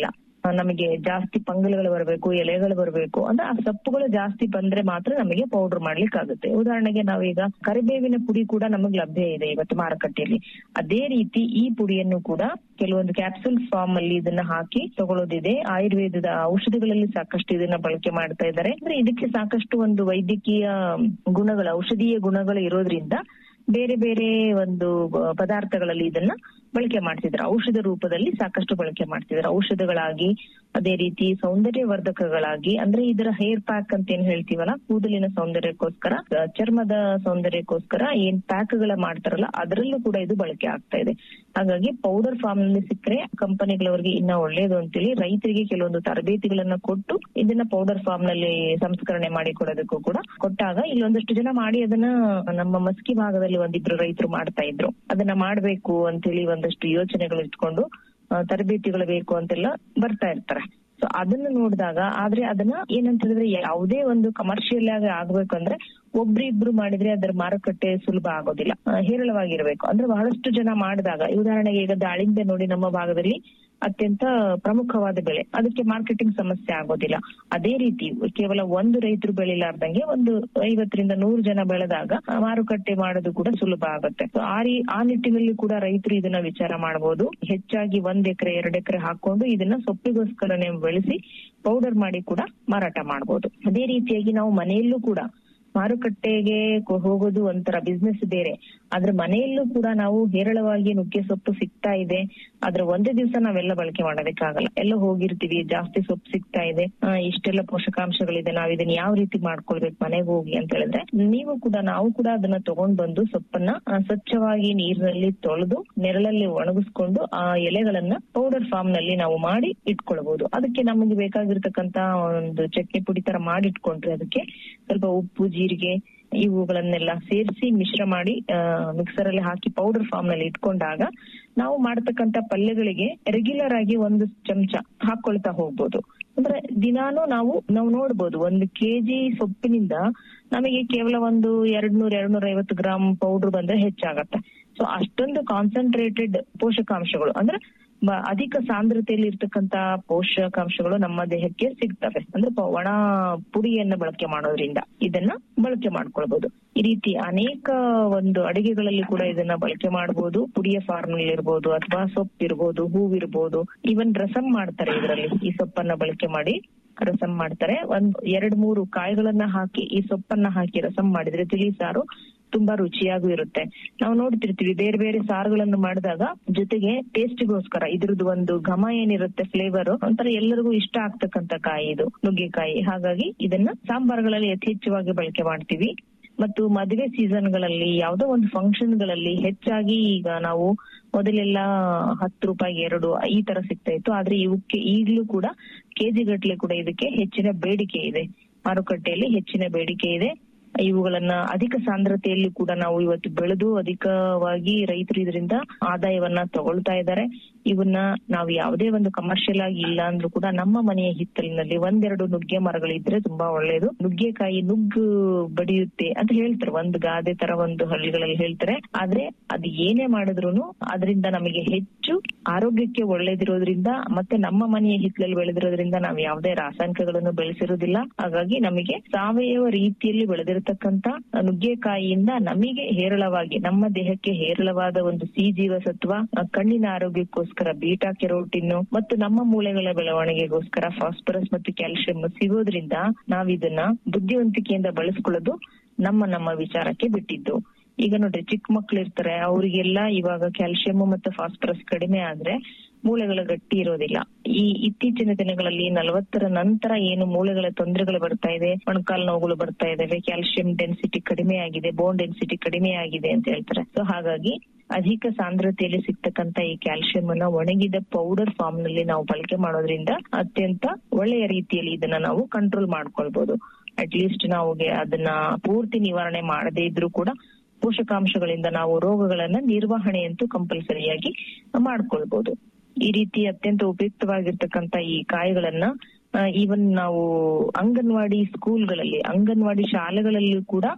ಆ, ನಮಗೆ ಜಾಸ್ತಿ ಪಂಗಲ್ಗಳು ಬರಬೇಕು ಎಲೆಗಳು ಬರಬೇಕು ಅಂದ್ರೆ ಆ ಸೊಪ್ಪುಗಳು ಜಾಸ್ತಿ ಬಂದ್ರೆ ಮಾತ್ರ ನಮಗೆ ಪೌಡರ್ ಮಾಡ್ಲಿಕ್ಕೆ ಆಗುತ್ತೆ ಉದಾಹರಣೆಗೆ ನಾವೀಗ ಕರಿಬೇವಿನ ಪುಡಿ ಕೂಡ ನಮಗೆ ಲಭ್ಯ ಇದೆ ಇವತ್ತು ಮಾರುಕಟ್ಟೆಯಲ್ಲಿ ಅದೇ ರೀತಿ ಈ ಪುಡಿಯನ್ನು ಕೂಡ ಕೆಲವೊಂದು ಕ್ಯಾಪ್ಸೂಲ್ ಫಾರ್ಮ್ ಅಲ್ಲಿ ಇದನ್ನ ಹಾಕಿ ತಗೊಳ್ಳೋದಿದೆ ಆಯುರ್ವೇದದ ಔಷಧಿಗಳಲ್ಲಿ ಸಾಕಷ್ಟು ಇದನ್ನ ಬಳಕೆ ಮಾಡ್ತಾ ಇದ್ದಾರೆ ಅಂದ್ರೆ ಇದಕ್ಕೆ ಸಾಕಷ್ಟು ಒಂದು ವೈದ್ಯಕೀಯ ಗುಣಗಳು ಔಷಧೀಯ ಗುಣಗಳು ಇರೋದ್ರಿಂದ ಬೇರೆ ಬೇರೆ ಒಂದು ಆ, ಪದಾರ್ಥಗಳಲ್ಲಿ ಇದನ್ನ ಬಳಕೆ ಮಾಡ್ತಿದ್ರು ಔಷಧ ರೂಪದಲ್ಲಿ ಸಾಕಷ್ಟು ಬಳಕೆ ಮಾಡ್ತಿದ್ರು ಔಷಧಗಳಾಗಿ ಅದೇ ರೀತಿ ಸೌಂದರ್ಯವರ್ಧಕಗಳಾಗಿ ಅಂದ್ರೆ ಇದರ ಹೇರ್ ಪ್ಯಾಕ್ ಅಂತ ಏನ್ ಹೇಳ್ತೀವಲ್ಲ ಕೂದಲಿನ ಸೌಂದರ್ಯಕ್ಕೋಸ್ಕರ ಆ, ಚರ್ಮದ ಸೌಂದರ್ಯಕ್ಕೋಸ್ಕರ ಏನ್ ಪ್ಯಾಕ್ ಗಳ ಮಾಡ್ತಾರಲ್ಲ ಅದರಲ್ಲೂ ಕೂಡ ಇದು ಬಳಕೆ ಆಗ್ತಾ ಇದೆ ಹಾಗಾಗಿ ಪೌಡರ್ ಫಾರ್ಮ್ ನಲ್ಲಿ ಸಿಕ್ಕರೆ ಕಂಪನಿಗಳವರಿಗೆ ಇನ್ನ ಒಳ್ಳೇದು ಅಂತೇಳಿ ರೈತರಿಗೆ ಕೆಲವೊಂದು ತರಬೇತಿಗಳನ್ನ ಕೊಟ್ಟು ಇದನ್ನ ಪೌಡರ್ ಫಾರ್ಮ್ ನಲ್ಲಿ ಸಂಸ್ಕರಣೆ ಮಾಡಿ ಕೊಡೋದಕ್ಕೂ ಕೂಡ ಕೊಟ್ಟಾಗ ಇಲ್ಲೊಂದಷ್ಟು ಜನ ಮಾಡಿ ಅದನ್ನ ನಮ್ಮ ಮಸ್ಕಿ ಭಾಗದಲ್ಲಿ ಒಂದಿಬ್ರು ರೈತರು ಮಾಡ್ತಾ ಇದ್ರು ಅದನ್ನ ಮಾಡ್ಬೇಕು ಅಂತೇಳಿ ಒಂದಷ್ಟು ಯೋಚನೆಗಳು ಇಟ್ಕೊಂಡು ಆ, ತರಬೇತಿಗಳು ಬೇಕು ಅಂತೆಲ್ಲ ಬರ್ತಾ ಇರ್ತಾರೆ ಸೊ ಅದನ್ನ ನೋಡಿದಾಗ ಆದ್ರೆ ಅದನ್ನ ಏನಂತ ಹೇಳಿದ್ರೆ ಯಾವುದೇ ಒಂದು ಕಮರ್ಷಿಯಲ್ ಆಗಿ ಆಗ್ಬೇಕು ಅಂದ್ರೆ ಒಬ್ರಿಬ್ರು ಮಾಡಿದ್ರೆ ಅದರ ಮಾರುಕಟ್ಟೆ ಸುಲಭ ಆಗೋದಿಲ್ಲ ಆ, ಹೇರಳವಾಗಿರ್ಬೇಕು ಅಂದ್ರೆ ಬಹಳಷ್ಟು ಜನ ಮಾಡಿದಾಗ ಈ ಉದಾಹರಣೆಗೆ ಈಗ ದಾಳಿಂಬೆ ನೋಡಿ ನಮ್ಮ ಭಾಗದಲ್ಲಿ ಅತ್ಯಂತ ಪ್ರಮುಖವಾದ ಬೆಳೆ ಅದಕ್ಕೆ ಮಾರ್ಕೆಟಿಂಗ್ ಸಮಸ್ಯೆ ಆಗೋದಿಲ್ಲ ಅದೇ ರೀತಿ ಕೇವಲ ಒಂದು ರೈತರು ಬೆಳಿಲಾರ್ದಂಗೆ ಒಂದು ಐವತ್ತರಿಂದ ನೂರು ಜನ ಬೆಳೆದಾಗ ಆ, ಮಾರುಕಟ್ಟೆ ಮಾಡೋದು ಕೂಡ ಸುಲಭ ಆಗುತ್ತೆ So ಆ ರೀ ಆ ನಿಟ್ಟಿನಲ್ಲಿ ಕೂಡ ರೈತರು ಇದನ್ನ ವಿಚಾರ ಮಾಡಬಹುದು ಹೆಚ್ಚಾಗಿ ಒಂದ್ ಎಕರೆ ಎರಡ್ ಎಕರೆ ಹಾಕೊಂಡು ಇದನ್ನ ಸೊಪ್ಪಿಗೋಸ್ಕರನೇ ಬೆಳೆಸಿ ಪೌಡರ್ ಮಾಡಿ ಕೂಡ ಮಾರಾಟ ಮಾಡಬಹುದು ಅದೇ ರೀತಿಯಾಗಿ ನಾವು ಮನೆಯಲ್ಲೂ ಕೂಡ ಮಾರುಕಟ್ಟೆಗೆ ಕೊ- ಹೋಗೋದು ಒಂಥರ ಬಿಸ್ನೆಸ್ ಬೇರೆ ಆದ್ರೆ ಮನೆಯಲ್ಲೂ ಕೂಡ ನಾವು ಹೇರಳವಾಗಿ ನುಗ್ಗೆ ಸೊಪ್ಪು ಸಿಗ್ತಾ ಇದೆ ಆದ್ರೆ ಒಂದೇ ದಿವಸ ನಾವೆಲ್ಲ ಬಳಕೆ ಮಾಡೋದಕ್ಕಾಗಲ್ಲ ಎಲ್ಲ ಹೋಗಿರ್ತೀವಿ ಜಾಸ್ತಿ ಸೊಪ್ಪು ಸಿಗ್ತಾ ಇದೆ ಆ, ಇಷ್ಟೆಲ್ಲ ಪೋಷಕಾಂಶಗಳಿದೆ ನಾವ್ ಇದನ್ನ ಯಾವ ರೀತಿ ಮಾಡ್ಕೊಳ್ಬೇಕು ಮನೆಗೆ ಹೋಗಿ ಅಂತ ಹೇಳಿದ್ರೆ ನೀವು ಕೂಡ ನಾವು ಕೂಡ ಅದನ್ನ ತಗೊಂಡ್ ಬಂದು ಸೊಪ್ಪನ್ನ ಆ, ಸ್ವಚ್ಛವಾಗಿ ನೀರಿನಲ್ಲಿ ತೊಳೆದು ನೆರಳಲ್ಲಿ ಒಣಗಿಸ್ಕೊಂಡು ಆ ಎಲೆಗಳನ್ನ ಪೌಡರ್ ಫಾರ್ಮ್ ನಲ್ಲಿ ನಾವು ಮಾಡಿ ಇಟ್ಕೊಳ್ಬಹುದು ಅದಕ್ಕೆ ನಮಗೆ ಬೇಕಾಗಿರ್ತಕ್ಕಂತ ಒಂದು ಚಟ್ನಿ ಪುಡಿ ತರ ಮಾಡಿ ಇಟ್ಕೊಂಡ್ರೆ ಅದಕ್ಕೆ ಸ್ವಲ್ಪ ಉಪ್ಪು ಜೀರಿಗೆ ಇವುಗಳನ್ನೆಲ್ಲ ಸೇರಿಸಿ ಮಿಶ್ರ ಮಾಡಿ ಮಿಕ್ಸರ್ ಅಲ್ಲಿ ಹಾಕಿ ಪೌಡರ್ ಫಾರ್ಮ್ ನಲ್ಲಿ ಇಟ್ಕೊಂಡಾಗ ನಾವು ಮಾಡತಕ್ಕಂತ ಪಲ್ಯಗಳಿಗೆ ರೆಗ್ಯುಲರ್ ಆಗಿ ಒಂದು ಚಮಚ ಹಾಕೊಳ್ತಾ ಹೋಗ್ಬೋದು ಅಂದ್ರೆ ದಿನಾನು ನಾವು ನಾವು ನೋಡ್ಬೋದು ಒಂದು ಕೆಜಿ ಸೊಪ್ಪಿನಿಂದ ನಮಗೆ ಕೇವಲ ಒಂದು ಎರಡ್ ನೂರ ಎರಡ್ ನೂರ ಐವತ್ತು ಗ್ರಾಮ್ ಪೌಡರ್ ಬಂದ್ರೆ ಹೆಚ್ಚಾಗತ್ತೆ ಸೊ ಅಷ್ಟೊಂದು ಕಾನ್ಸಂಟ್ರೇಟೆಡ್ ಪೋಷಕಾಂಶಗಳು ಅಂದ್ರೆ ಬ- ಅಧಿಕ ಸಾಂದ್ರತೆಯಲ್ಲಿ ಇರ್ತಕ್ಕಂತ ಪೋಷಕಾಂಶಗಳು ನಮ್ಮ ದೇಹಕ್ಕೆ ಸಿಗ್ತವೆ ಅಂದ್ರೆ ಪ- ಒಣ ಪುಡಿಯನ್ನ ಬಳಕೆ ಮಾಡೋದ್ರಿಂದ ಇದನ್ನ ಬಳಕೆ ಮಾಡ್ಕೊಳ್ಬಹುದು ಈ ರೀತಿ ಅನೇಕ ಒಂದು ಅಡಿಗೆಗಳಲ್ಲಿ ಕೂಡ ಇದನ್ನ ಬಳಕೆ ಮಾಡಬಹುದು ಪುಡಿಯ ಫಾರ್ಮ್ ನಲ್ಲಿ ಇರ್ಬೋದು ಅಥವಾ ಸೊಪ್ಪು ಇರ್ಬೋದು ಹೂವಿರ್ಬೋದು ಇವನ್ ರಸಂ ಮಾಡ್ತಾರೆ ಇದರಲ್ಲಿ ಈ ಸೊಪ್ಪನ್ನ ಬಳಕೆ ಮಾಡಿ ರಸಂ ಮಾಡ್ತಾರೆ ಒಂದ್ ಎರಡ್ ಮೂರು ಕಾಯಿಗಳನ್ನ ಹಾಕಿ ಈ ಸೊಪ್ಪನ್ನ ಹಾಕಿ ರಸಂ ಮಾಡಿದ್ರೆ ತಿಳಿ ಸಾರು ತುಂಬಾ ರುಚಿಯಾಗೂ ಇರುತ್ತೆ ನಾವು ನೋಡ್ತಿರ್ತೀವಿ ಬೇರೆ ಬೇರೆ ಸಾರುಗಳನ್ನು ಮಾಡಿದಾಗ ಜೊತೆಗೆ ಟೇಸ್ಟ್ಗೋಸ್ಕರ ಇದ್ರದ್ದು ಒಂದು ಘಮ ಏನಿರುತ್ತೆ ಫ್ಲೇವರ್ ಒಂಥರ ಎಲ್ಲರಿಗೂ ಇಷ್ಟ ಆಗ್ತಕ್ಕಂತ ಕಾಯಿ ಇದು ನುಗ್ಗೆಕಾಯಿ ಹಾಗಾಗಿ ಇದನ್ನ ಸಾಂಬಾರ್ಗಳಲ್ಲಿ ಯಥೇಚ್ಛವಾಗಿ ಬಳಕೆ ಮಾಡ್ತೀವಿ ಮತ್ತು ಮದುವೆ ಸೀಸನ್ ಗಳಲ್ಲಿ ಯಾವ್ದೋ ಒಂದು ಫಂಕ್ಷನ್ ಗಳಲ್ಲಿ ಹೆಚ್ಚಾಗಿ ಈಗ ನಾವು ಮೊದಲೆಲ್ಲ ಹತ್ತು ರೂಪಾಯಿ ಎರಡು ಈ ತರ ಸಿಗ್ತಾ ಇತ್ತು ಆದ್ರೆ ಇವಕ್ಕೆ ಈಗ್ಲೂ ಕೂಡ ಕೆಜಿ ಗಟ್ಲೆ ಕೂಡ ಇದಕ್ಕೆ ಹೆಚ್ಚಿನ ಬೇಡಿಕೆ ಇದೆ ಮಾರುಕಟ್ಟೆಯಲ್ಲಿ ಹೆಚ್ಚಿನ ಬೇಡಿಕೆ ಇದೆ ಇವುಗಳನ್ನ ಅಧಿಕ ಸಾಂದ್ರತೆಯಲ್ಲಿ ಕೂಡ ನಾವು ಇವತ್ತು ಬೆಳೆದು ಅಧಿಕವಾಗಿ ರೈತರು ಇದರಿಂದ ಆದಾಯವನ್ನ ತಗೊಳ್ತಾ ಇದ್ದಾರೆ ಇವನ್ನ ನಾವು ಯಾವುದೇ ಒಂದು ಕಮರ್ಷಿಯಲ್ ಆಗಿ ಇಲ್ಲ ಅಂದ್ರೂ ಕೂಡ ನಮ್ಮ ಮನೆಯ ಹಿತ್ತಲಿನಲ್ಲಿ ಒಂದೆರಡು ನುಗ್ಗೆ ಮರಗಳಿದ್ರೆ ತುಂಬಾ ಒಳ್ಳೇದು ನುಗ್ಗೆಕಾಯಿ ನುಗ್ಗು ಬಡಿಯುತ್ತೆ ಅಂತ ಹೇಳ್ತಾರೆ ಒಂದು ಗಾದೆ ತರ ಒಂದು ಹಳ್ಳಿಗಳಲ್ಲಿ ಹೇಳ್ತಾರೆ ಆದ್ರೆ ಅದು ಏನೇ ಮಾಡಿದ್ರು ಅದರಿಂದ ನಮಗೆ ಹೆಚ್ಚು ಆರೋಗ್ಯಕ್ಕೆ ಒಳ್ಳೇದಿರೋದ್ರಿಂದ ಮತ್ತೆ ನಮ್ಮ ಮನೆಯ ಹಿತ್ತಲಲ್ಲಿ ಬೆಳೆದಿರೋದ್ರಿಂದ ನಾವು ಯಾವುದೇ ರಾಸಾಯನಿಕಗಳನ್ನು ಬೆಳೆಸಿರೋದಿಲ್ಲ ಹಾಗಾಗಿ ನಮಗೆ ಸಾವಯವ ರೀತಿಯಲ್ಲಿ ಬೆಳೆದಿರತಕ್ಕಂತ ನುಗ್ಗೆಕಾಯಿಯಿಂದ ನಮಗೆ ಹೇರಳವಾಗಿ ನಮ್ಮ ದೇಹಕ್ಕೆ ಹೇರಳವಾದ ಒಂದು ಸಿ ಜೀವಸತ್ವ ಆ, ಕಣ್ಣಿನ ಆರೋಗ್ಯಕ್ಕೋಸ್ಕರ ಬೀಟಾ ಕೆರೋಟಿನ್ ಮತ್ತು ನಮ್ಮ ಮೂಳೆಗಳ ಬೆಳವಣಿಗೆಗೋಸ್ಕರ ಫಾಸ್ಫರಸ್ ಮತ್ತು ಕ್ಯಾಲ್ಸಿಯಂ ಸಿಗೋದ್ರಿಂದ ನಾವಿದನ್ನ ಬುದ್ಧಿವಂತಿಕೆಯಿಂದ ಬಳಸ್ಕೊಳ್ಳೋದು ನಮ್ಮ ನಮ್ಮ ವಿಚಾರಕ್ಕೆ ಬಿಟ್ಟಿದ್ದು ಈಗ ನೋಡ್ರಿ ಚಿಕ್ಕ ಮಕ್ಳು ಇರ್ತಾರೆ ಅವರಿಗೆಲ್ಲ ಇವಾಗ ಕ್ಯಾಲ್ಸಿಯಂ ಮತ್ತು ಫಾಸ್ಫರಸ್ ಕಡಿಮೆ ಆದ್ರೆ ಮೂಳೆಗಳ ಗಟ್ಟಿ ಇರೋದಿಲ್ಲ ಈ ಇತ್ತೀಚಿನ ದಿನಗಳಲ್ಲಿ ನಲವತ್ತರ ನಂತರ ಏನು ಮೂಳೆಗಳ ತೊಂದರೆಗಳು ಬರ್ತಾ ಇದೆ ಮೊಣಕಾಲು ನೋವುಗಳು ಬರ್ತಾ ಇದಾವೆ ಕ್ಯಾಲ್ಸಿಯಂ ಡೆನ್ಸಿಟಿ ಕಡಿಮೆ ಆಗಿದೆ ಬೋನ್ ಡೆನ್ಸಿಟಿ ಕಡಿಮೆ ಆಗಿದೆ ಅಂತ ಹೇಳ್ತಾರೆ ಸೊ ಹಾಗಾಗಿ ಅಧಿಕ ಸಾಂದ್ರತೆಯಲ್ಲಿ ಸಿಗ್ತಕ್ಕಂತ ಈ ಕ್ಯಾಲ್ಸಿಯಂ ಅನ್ನ ಒಣಗಿದ ಪೌಡರ್ ಫಾರ್ಮ್ ನಲ್ಲಿ ನಾವು ಬಳಕೆ ಮಾಡೋದ್ರಿಂದ ಅತ್ಯಂತ ಒಳ್ಳೆಯ ರೀತಿಯಲ್ಲಿ ಇದನ್ನ ನಾವು ಕಂಟ್ರೋಲ್ ಮಾಡ್ಕೊಳ್ಬಹುದು ಅಟ್ ಲೀಸ್ಟ್ ನಾವು ಅದನ್ನ ಪೂರ್ತಿ ನಿವಾರಣೆ ಮಾಡದೇ ಇದ್ರೂ ಕೂಡ ಪೋಷಕಾಂಶಗಳಿಂದ ನಾವು ರೋಗಗಳನ್ನ ನಿರ್ವಹಣೆಯಂತೂ ಕಂಪಲ್ಸರಿಯಾಗಿ ಮಾಡ್ಕೊಳ್ಬಹುದು ಈ ರೀತಿ ಅತ್ಯಂತ ಉಪಯುಕ್ತವಾಗಿರ್ತಕ್ಕಂತ ಈ ಕಾಯಿಗಳನ್ನ ಈವನ್ ನಾವು ಅಂಗನವಾಡಿ ಸ್ಕೂಲ್ಗಳಲ್ಲಿ ಅಂಗನವಾಡಿ ಶಾಲೆಗಳಲ್ಲಿಯೂ ಕೂಡ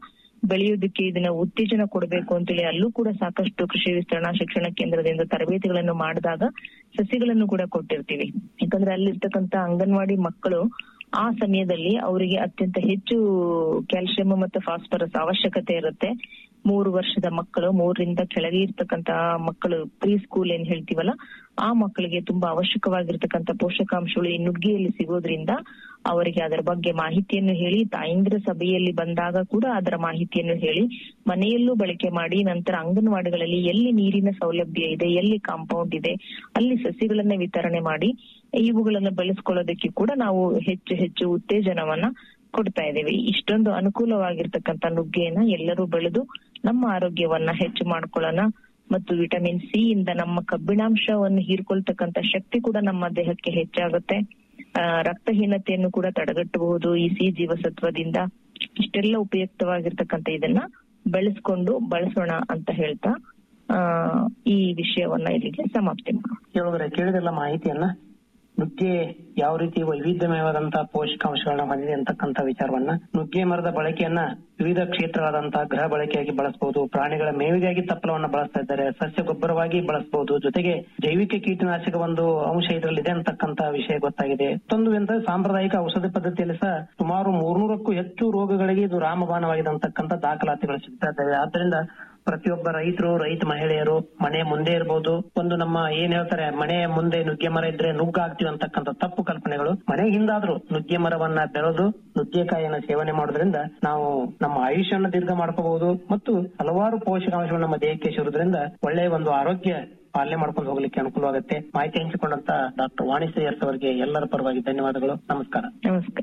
ಬೆಳೆಯೋದಕ್ಕೆ ಇದನ್ನ ಉತ್ತೇಜನ ಕೊಡಬೇಕು ಅಂತೇಳಿ ಅಲ್ಲೂ ಕೂಡ ಸಾಕಷ್ಟು ಕೃಷಿ ವಿಸ್ತರಣಾ ಶಿಕ್ಷಣ ಕೇಂದ್ರದಿಂದ ತರಬೇತಿಗಳನ್ನು ಮಾಡಿದಾಗ ಸಸಿಗಳನ್ನು ಕೂಡ ಕೊಟ್ಟಿರ್ತೀವಿ ಯಾಕಂದ್ರೆ ಅಲ್ಲಿರ್ತಕ್ಕಂತ ಅಂಗನವಾಡಿ ಮಕ್ಕಳು ಆ ಸಮಯದಲ್ಲಿ ಅವರಿಗೆ ಅತ್ಯಂತ ಹೆಚ್ಚು ಕ್ಯಾಲ್ಸಿಯಂ ಮತ್ತು ಫಾಸ್ಫರಸ್ ಅವಶ್ಯಕತೆ ಇರುತ್ತೆ ಮೂರು ವರ್ಷದ ಮಕ್ಕಳು ಮೂರರಿಂದ ಕೆಳಗೆ ಇರ್ತಕ್ಕಂತ ಮಕ್ಕಳು ಪ್ರೀ ಸ್ಕೂಲ್ ಏನ್ ಹೇಳ್ತೀವಲ್ಲ ಆ ಮಕ್ಕಳಿಗೆ ತುಂಬಾ ಅವಶ್ಯಕವಾಗಿರ್ತಕ್ಕಂಥ ಪೋಷಕಾಂಶಗಳು ಈ ನುಗ್ಗೆಯಲ್ಲಿ ಸಿಗೋದ್ರಿಂದ ಅವರಿಗೆ ಅದರ ಬಗ್ಗೆ ಮಾಹಿತಿಯನ್ನು ಹೇಳಿ ತಾಯಂದ್ರ ಸಭೆಯಲ್ಲಿ ಬಂದಾಗ ಕೂಡ ಅದರ ಮಾಹಿತಿಯನ್ನು ಹೇಳಿ ಮನೆಯಲ್ಲೂ ಬಳಕೆ ಮಾಡಿ ನಂತರ ಅಂಗನವಾಡಿಗಳಲ್ಲಿ ಎಲ್ಲಿ ನೀರಿನ ಸೌಲಭ್ಯ ಇದೆ ಎಲ್ಲಿ ಕಾಂಪೌಂಡ್ ಇದೆ ಅಲ್ಲಿ ಸಸಿಗಳನ್ನ ವಿತರಣೆ ಮಾಡಿ ಇವುಗಳನ್ನ ಬೆಳೆಸ್ಕೊಳ್ಳೋದಕ್ಕೆ ಕೂಡ ನಾವು ಹೆಚ್ಚು ಹೆಚ್ಚು ಉತ್ತೇಜನವನ್ನ ಕೊಡ್ತಾ ಇದ್ದೇವೆ ಇಷ್ಟೊಂದು ಅನುಕೂಲವಾಗಿರ್ತಕ್ಕಂಥ ನುಗ್ಗೆಯನ್ನ ಎಲ್ಲರೂ ಬೆಳೆದು ನಮ್ಮ ಆರೋಗ್ಯವನ್ನ ಹೆಚ್ಚು ಮಾಡ್ಕೊಳ್ಳೋಣ ಮತ್ತು ವಿಟಮಿನ್ ಸಿ ಇಂದ ನಮ್ಮ ಕಬ್ಬಿಣಾಂಶವನ್ನು ಹೀರ್ಕೊಳ್ತಕ್ಕಂತ ಶಕ್ತಿ ಕೂಡ ನಮ್ಮ ದೇಹಕ್ಕೆ ಹೆಚ್ಚಾಗುತ್ತೆ ಆ, ರಕ್ತಹೀನತೆಯನ್ನು ಕೂಡ ತಡೆಗಟ್ಟಬಹುದು ಈ ಸಿ ಜೀವಸತ್ವದಿಂದ ಇಷ್ಟೆಲ್ಲ ಉಪಯುಕ್ತವಾಗಿರ್ತಕ್ಕಂಥ ಇದನ್ನ ಬೆಳೆಸ್ಕೊಂಡು ಬಳಸೋಣ ಅಂತ ಹೇಳ್ತಾ ಆ ಈ ವಿಷಯವನ್ನ ಇಲ್ಲಿಗೆ ಸಮಾಪ್ತಿ ಮಾಡೋಣ ಕೇಳಿದ್ರೆ ಕೇಳಿದೆಲ್ಲ ಮಾಹಿತಿಯನ್ನ ನುಗ್ಗೆ ಯಾವ ರೀತಿ ವೈವಿಧ್ಯಮಯವಾದಂತಹ ಪೋಷಕಾಂಶಗಳನ್ನ ಹೊಂದಿದೆ ಅಂತಕ್ಕಂಥ ವಿಚಾರವನ್ನ ನುಗ್ಗೆ ಮರದ ಬಳಕೆಯನ್ನ ವಿವಿಧ ಕ್ಷೇತ್ರಗಳಾದಂತಹ ಗೃಹ ಬಳಕೆಯಾಗಿ ಬಳಸಬಹುದು ಪ್ರಾಣಿಗಳ ಮೇವಿಗಾಗಿ ತಪ್ಪಲವನ್ನ ಬಳಸ್ತಾ ಇದ್ದಾರೆ ಸಸ್ಯ ಗೊಬ್ಬರವಾಗಿ ಬಳಸಬಹುದು ಜೊತೆಗೆ ಜೈವಿಕ ಕೀಟನಾಶಕ ಒಂದು ಅಂಶ ಇದರಲ್ಲಿ ಇದೆ ಅಂತಕ್ಕಂತ ವಿಷಯ ಗೊತ್ತಾಗಿದೆ ಮತ್ತೊಂದು ಎಂತ ಸಾಂಪ್ರದಾಯಿಕ ಔಷಧಿ ಪದ್ಧತಿಯಲ್ಲಿ ಸಹ ಸುಮಾರು ಮೂರ್ನೂರಕ್ಕೂ ಹೆಚ್ಚು ರೋಗಗಳಿಗೆ ಇದು ರಾಮಬಾಣವಾಗಿದೆ ಅಂತಕ್ಕಂಥ ದಾಖಲಾತಿಗಳು ಸಿಗ್ತಾ ಇದ್ದಾವೆ ಆದ್ರಿಂದ ಪ್ರತಿಯೊಬ್ಬ ರೈತರು ರೈತ ಮಹಿಳೆಯರು ಮನೆ ಮುಂದೆ ಇರಬಹುದು ಒಂದು ನಮ್ಮ ಏನ್ ಹೇಳ್ತಾರೆ ಮನೆ ಮುಂದೆ ನುಗ್ಗೆ ಮರ ಇದ್ರೆ ನುಗ್ಗಾಗ್ತೀವಿ ಅಂತಕ್ಕಂಥ ತಪ್ಪು ಕಲ್ಪನೆಗಳು ಮನೆ ಹಿಂದಾದ್ರೂ ನುಗ್ಗೆ ಮರವನ್ನ ಬೆಳೆದು ನುಗ್ಗೆಕಾಯಿಯನ್ನ ಸೇವನೆ ಮಾಡೋದ್ರಿಂದ ನಾವು ನಮ್ಮ ಆಯುಷ್ಯನ ದೀರ್ಘ ಮಾಡ್ಕೋಬಹುದು ಮತ್ತು ಹಲವಾರು ಪೋಷಕಾಂಶಗಳು ನಮ್ಮ ದೇಹಕ್ಕೆ ಸೇರೋದ್ರಿಂದ ಒಳ್ಳೆಯ ಒಂದು ಆರೋಗ್ಯ ಪಾಲನೆ ಮಾಡ್ಕೊಂಡು ಹೋಗ್ಲಿಕ್ಕೆ ಅನುಕೂಲವಾಗುತ್ತೆ ಮಾಹಿತಿ ಹಂಚಿಕೊಂಡಂತ ಡಾಕ್ಟರ್ ವಾಣಿಶ್ರೀ ಎರ್ಸ್ ಅವರಿಗೆ ಎಲ್ಲರ ಪರವಾಗಿ ಧನ್ಯವಾದಗಳು ನಮಸ್ಕಾರ ನಮಸ್ಕಾರ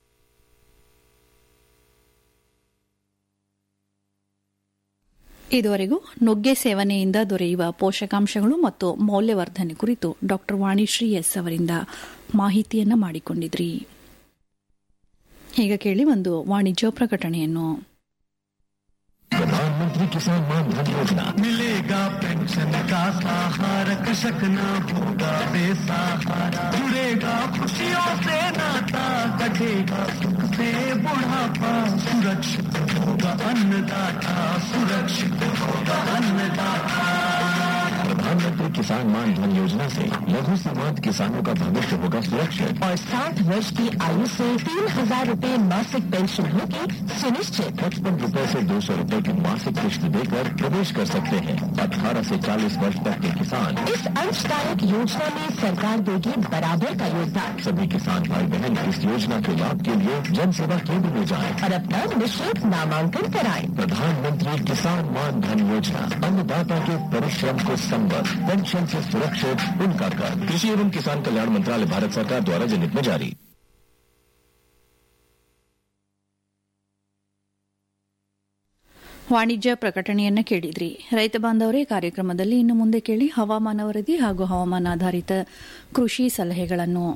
ಇದುವರೆಗೂ ನುಗ್ಗೆ ಸೇವನೆಯಿಂದ ದೊರೆಯುವ ಪೋಷಕಾಂಶಗಳು ಮತ್ತು ಮೌಲ್ಯವರ್ಧನೆ ಕುರಿತು ಡಾಕ್ಟರ್ ವಾಣಿಶ್ರೀ ಎಸ್ ಅವರಿಂದ ಮಾಹಿತಿಯನ್ನ ಮಾಡಿಕೊಂಡಿದ್ರಿ ಈಗ ಕೇಳಿ ಒಂದು ವಾಣಿಜ್ಯ ಪ್ರಕಟಣೆಯನ್ನು प्रधानमंत्री किसान मान धन योजना मिलेगा पेंशन का सहारा कृषक न होगा बेसहारा जुड़ेगा खुशियों से नाता कटेगा सुख से बुढ़ापा सुरक्षित होगा अन्नदाता सुरक्षित होगा अन्नदाता प्रधानमंत्री किसान मान धन योजना से लघु सीमांत किसानों का भविष्य होगा सुरक्षित और साठ वर्ष की आयु से तीन हजार रूपए मासिक पेंशन होगी सुनिश्चित पचपन रूपए से दो सौ रूपए की मासिक किश्त देकर प्रवेश कर सकते हैं अठारह से चालीस वर्ष तक के किसान इस अंशदायक योजना में सरकार देगी बराबर का योगदान सभी किसान भाई बहन इस योजना के लाभ के लिए जन सेवा केंद्र में जाएं और अपना निःशुल्क नामांकन कराएं प्रधानमंत्री किसान मान धन योजना अन्नदाता के परिश्रम को संबद्ध पेंशन से सुरक्षित उनका कर कृषि एवं किसान कल्याण मंत्रालय भारत सरकार द्वारा जनहित में जारी ವಾಣಿಜ್ಯ ಪ್ರಕಟಣೆಯನ್ನ ಕೇಳಿದ್ರಿ ರೈತ ಬಾಂಧವರೇ ಕಾರ್ಯಕ್ರಮದಲ್ಲಿ ಇನ್ನು ಮುಂದೆ ಕೇಳಿ ಹವಾಮಾನ ವರದಿ ಹಾಗೂ ಹವಾಮಾನ ಆಧಾರಿತ ಕೃಷಿ ಸಲಹೆಗಳನ್ನು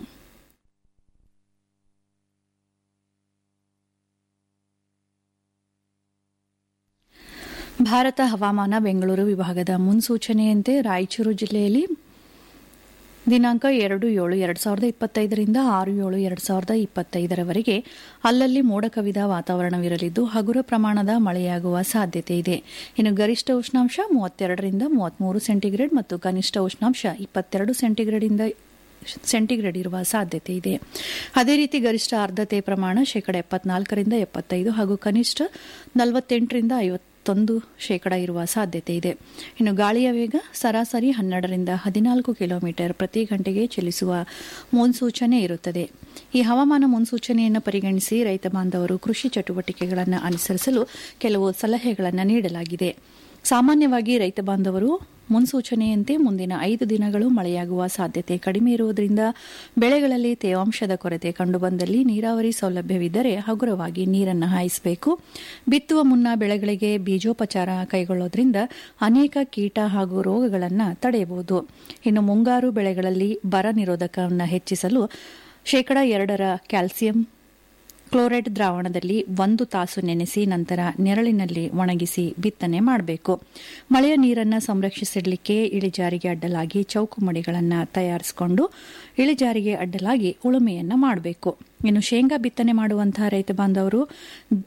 ಭಾರತ ಹವಾಮಾನ ಬೆಂಗಳೂರು ವಿಭಾಗದ ಮುನ್ಸೂಚನೆಯಂತೆ ರಾಯಚೂರು ಜಿಲ್ಲೆಯಲ್ಲಿ ದಿನಾಂಕ ಎರಡು ಏಳು ಎರಡು ಸಾವಿರದ ಇಪ್ಪತ್ತೈದರಿಂದ ಆರು ಏಳು ಎರಡು ಸಾವಿರದ ಇಪ್ಪತ್ತೈದರವರೆಗೆ ಅಲ್ಲಲ್ಲಿ ಮೋಡ ಕವಿದ ವಾತಾವರಣವಿರಲಿದ್ದು ಹಗುರ ಪ್ರಮಾಣದ ಮಳೆಯಾಗುವ ಸಾಧ್ಯತೆ ಇದೆ ಇನ್ನು ಗರಿಷ್ಠ ಉಷ್ಣಾಂಶ ಮೂವತ್ತೆರಡರಿಂದ ಮೂವತ್ಮೂರು ಸೆಂಟಿಗ್ರೇಡ್ ಮತ್ತು ಕನಿಷ್ಠ ಉಷ್ಣಾಂಶ ಇಪ್ಪತ್ತೆರಡು ಸೆಂಟಿಗ್ರೇಡ್ನಿಂದ ಸೆಂಟಿಗ್ರೇಡ್ ಇರುವ ಸಾಧ್ಯತೆ ಇದೆ ಅದೇ ರೀತಿ ಗರಿಷ್ಠ ಆರ್ದ್ರತೆ ಪ್ರಮಾಣ ಶೇಕಡ ಎಪ್ಪತ್ನಾಲ್ಕರಿಂದ ಎಪ್ಪತ್ತೈದು ಹಾಗೂ ಕನಿಷ್ಠ ನಲವತ್ತೆಂಟರಿಂದ ಐವತ್ತೊಂದು ಶೇಕಡ ಇರುವ ಸಾಧ್ಯತೆ ಇದೆ ಇನ್ನು ಗಾಳಿಯ ವೇಗ ಸರಾಸರಿ ಹನ್ನೆರಡರಿಂದ ಹದಿನಾಲ್ಕು ಕಿಲೋಮೀಟರ್ ಪ್ರತಿ ಗಂಟೆಗೆ ಚಲಿಸುವ ಮುನ್ಸೂಚನೆ ಇರುತ್ತದೆ ಈ ಹವಾಮಾನ ಮುನ್ಸೂಚನೆಯನ್ನು ಪರಿಗಣಿಸಿ ರೈತ ಬಾಂಧವರು ಕೃಷಿ ಚಟುವಟಿಕೆಗಳನ್ನು ಅನುಸರಿಸಲು ಕೆಲವು ಸಲಹೆಗಳನ್ನು ನೀಡಲಾಗಿದೆ ಸಾಮಾನ್ಯವಾಗಿ ರೈತ ಬಾಂಧವರು ಮುನ್ಸೂಚನೆಯಂತೆ ಮುಂದಿನ ಐದು ದಿನಗಳು ಮಳೆಯಾಗುವ ಸಾಧ್ಯತೆ ಕಡಿಮೆ ಇರುವುದರಿಂದ ಬೆಳೆಗಳಲ್ಲಿ ತೇವಾಂಶದ ಕೊರತೆ ಕಂಡುಬಂದಲ್ಲಿ ನೀರಾವರಿ ಸೌಲಭ್ಯವಿದ್ದರೆ ಹಗುರವಾಗಿ ನೀರನ್ನು ಹಾಯಿಸಬೇಕು ಬಿತ್ತುವ ಮುನ್ನ ಬೆಳೆಗಳಿಗೆ ಬೀಜೋಪಚಾರ ಕೈಗೊಳ್ಳೋದ್ರಿಂದ ಅನೇಕ ಕೀಟ ಹಾಗೂ ರೋಗಗಳನ್ನು ತಡೆಯಬಹುದು ಇನ್ನು ಮುಂಗಾರು ಬೆಳೆಗಳಲ್ಲಿ ಬರ ನಿರೋಧಕವನ್ನು ಹೆಚ್ಚಿಸಲು ಶೇಕಡಾ ಎರಡರ ಕ್ಯಾಲ್ಸಿಯಂ ಕ್ಲೋರೈಡ್ ದ್ರಾವಣದಲ್ಲಿ ಒಂದು ತಾಸು ನೆನೆಸಿ ನಂತರ ನೆರಳಿನಲ್ಲಿ ಒಣಗಿಸಿ ಬಿತ್ತನೆ ಮಾಡಬೇಕು ಮಳೆಯ ನೀರನ್ನು ಸಂರಕ್ಷಿಸಿಡಲಿಕ್ಕೆ ಇಳಿಜಾರಿಗೆ ಅಡ್ಡಲಾಗಿ ಚೌಕು ಮಡಿಗಳನ್ನು ತಯಾರಿಸಿಕೊಂಡು ಇಳಿಜಾರಿಗೆ ಅಡ್ಡಲಾಗಿ ಉಳುಮೆಯನ್ನು ಮಾಡಬೇಕು ಇನ್ನು ಶೇಂಗಾ ಬಿತ್ತನೆ ಮಾಡುವಂತಹ ರೈತ ಬಾಂಧವರು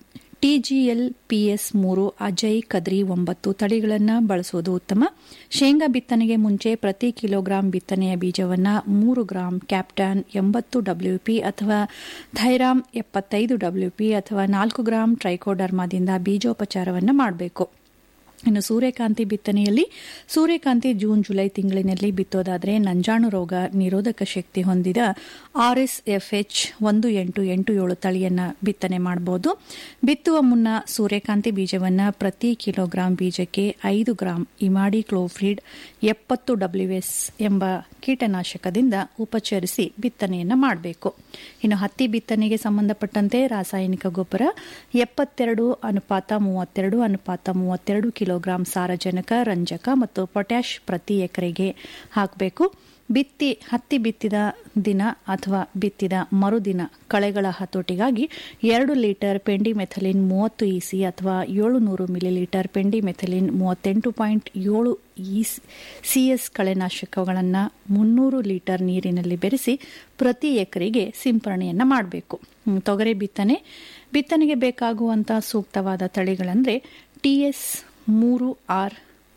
ಟಿಜಿಎಲ್ ಪಿಎಸ್ ಮೂರು ಅಜಯ್ ಕದ್ರಿ ಒಂಬತ್ತು ತಳಿಗಳನ್ನು ಬಳಸುವುದು ಉತ್ತಮ ಶೇಂಗಾ ಬಿತ್ತನೆಗೆ ಮುಂಚೆ ಪ್ರತಿ ಕಿಲೋಗ್ರಾಂ ಬಿತ್ತನೆಯ ಬೀಜವನ್ನು ಮೂರು ಗ್ರಾಂ ಕ್ಯಾಪ್ಟಾನ್ ಎಂಬತ್ತು ಡಬ್ಲ್ಯೂಪಿ ಅಥವಾ ಥೈರಾಮ್ ಎಪ್ಪತ್ತೈದು ಡಬ್ಲ್ಯೂಪಿ ಅಥವಾ ನಾಲ್ಕು ಗ್ರಾಂ ಟ್ರೈಕೋಡರ್ಮಾದಿಂದ ಬೀಜೋಪಚಾರವನ್ನು ಮಾಡಬೇಕು ಇನ್ನು ಸೂರ್ಯಕಾಂತಿ ಬಿತ್ತನೆಯಲ್ಲಿ ಸೂರ್ಯಕಾಂತಿ ಜೂನ್ ಜುಲೈ ತಿಂಗಳಿನಲ್ಲಿ ಬಿತ್ತೋದಾದರೆ ನಂಜಾಣು ರೋಗ ನಿರೋಧಕ ಶಕ್ತಿ ಹೊಂದಿದ ಆರ್ಎಸ್ಎಫ್ಎಚ್ ಒಂದು ಎಂಟು ಎಂಟು ಏಳು ತಳಿಯನ್ನು ಬಿತ್ತನೆ ಮಾಡಬಹುದು ಬಿತ್ತುವ ಮುನ್ನ ಸೂರ್ಯಕಾಂತಿ ಬೀಜವನ್ನು ಪ್ರತಿ ಕಿಲೋಗ್ರಾಂ ಬೀಜಕ್ಕೆ ಐದು ಗ್ರಾಂ ಇಮಾಡಿ ಕ್ಲೋಫ್ರಿಡ್ ಎಪ್ಪತ್ತು ಡಬ್ಲ್ಯೂಎಸ್ ಎಂಬ ಕೀಟನಾಶಕದಿಂದ ಉಪಚರಿಸಿ ಬಿತ್ತನೆಯನ್ನು ಮಾಡಬೇಕು ಇನ್ನು ಹತ್ತಿ ಬಿತ್ತನೆಗೆ ಸಂಬಂಧಪಟ್ಟಂತೆ ರಾಸಾಯನಿಕ ಗೊಬ್ಬರ ಎಪ್ಪತ್ತೆರಡು ಅನುಪಾತ ಮೂವತ್ತೆರಡು ಅನುಪಾತ ಮೂವತ್ತೆರಡು ಕಿಲೋಗ್ರಾಂ ಸಾರಜನಕ ರಂಜಕ ಮತ್ತು ಪೊಟ್ಯಾಷ್ ಪ್ರತಿ ಎಕರೆಗೆ ಹಾಕಬೇಕು ಬಿತ್ತಿ ಹತ್ತಿ ಬಿತ್ತಿದ ದಿನ ಅಥವಾ ಬಿತ್ತಿದ ಮರುದಿನ ಕಳೆಗಳ ಹತೋಟಿಗಾಗಿ ಎರಡು ಲೀಟರ್ ಪೆಂಡಿಮೆಥಲಿನ್ ಮೂವತ್ತು ಇಸಿ ಅಥವಾ ಏಳುನೂರು ಮಿಲಿಲೀಟರ್ ಪೆಂಡಿಮೆಥಲಿನ್ ಮೂವತ್ತೆಂಟು ಪಾಯಿಂಟ್ ಏಳು ಸಿಎಸ್ ಕಳೆನಾಶಕಗಳನ್ನು ಮುನ್ನೂರು ಲೀಟರ್ ನೀರಿನಲ್ಲಿ ಬೆರೆಸಿ ಪ್ರತಿ ಎಕರೆಗೆ ಸಿಂಪರಣೆಯನ್ನು ಮಾಡಬೇಕು ತೊಗರಿ ಬಿತ್ತನೆ ಬಿತ್ತನೆಗೆ ಬೇಕಾಗುವಂಥ ಸೂಕ್ತವಾದ ತಳಿಗಳಂದರೆ ಟಿಎಸ್ ಮೂರು ಆರ್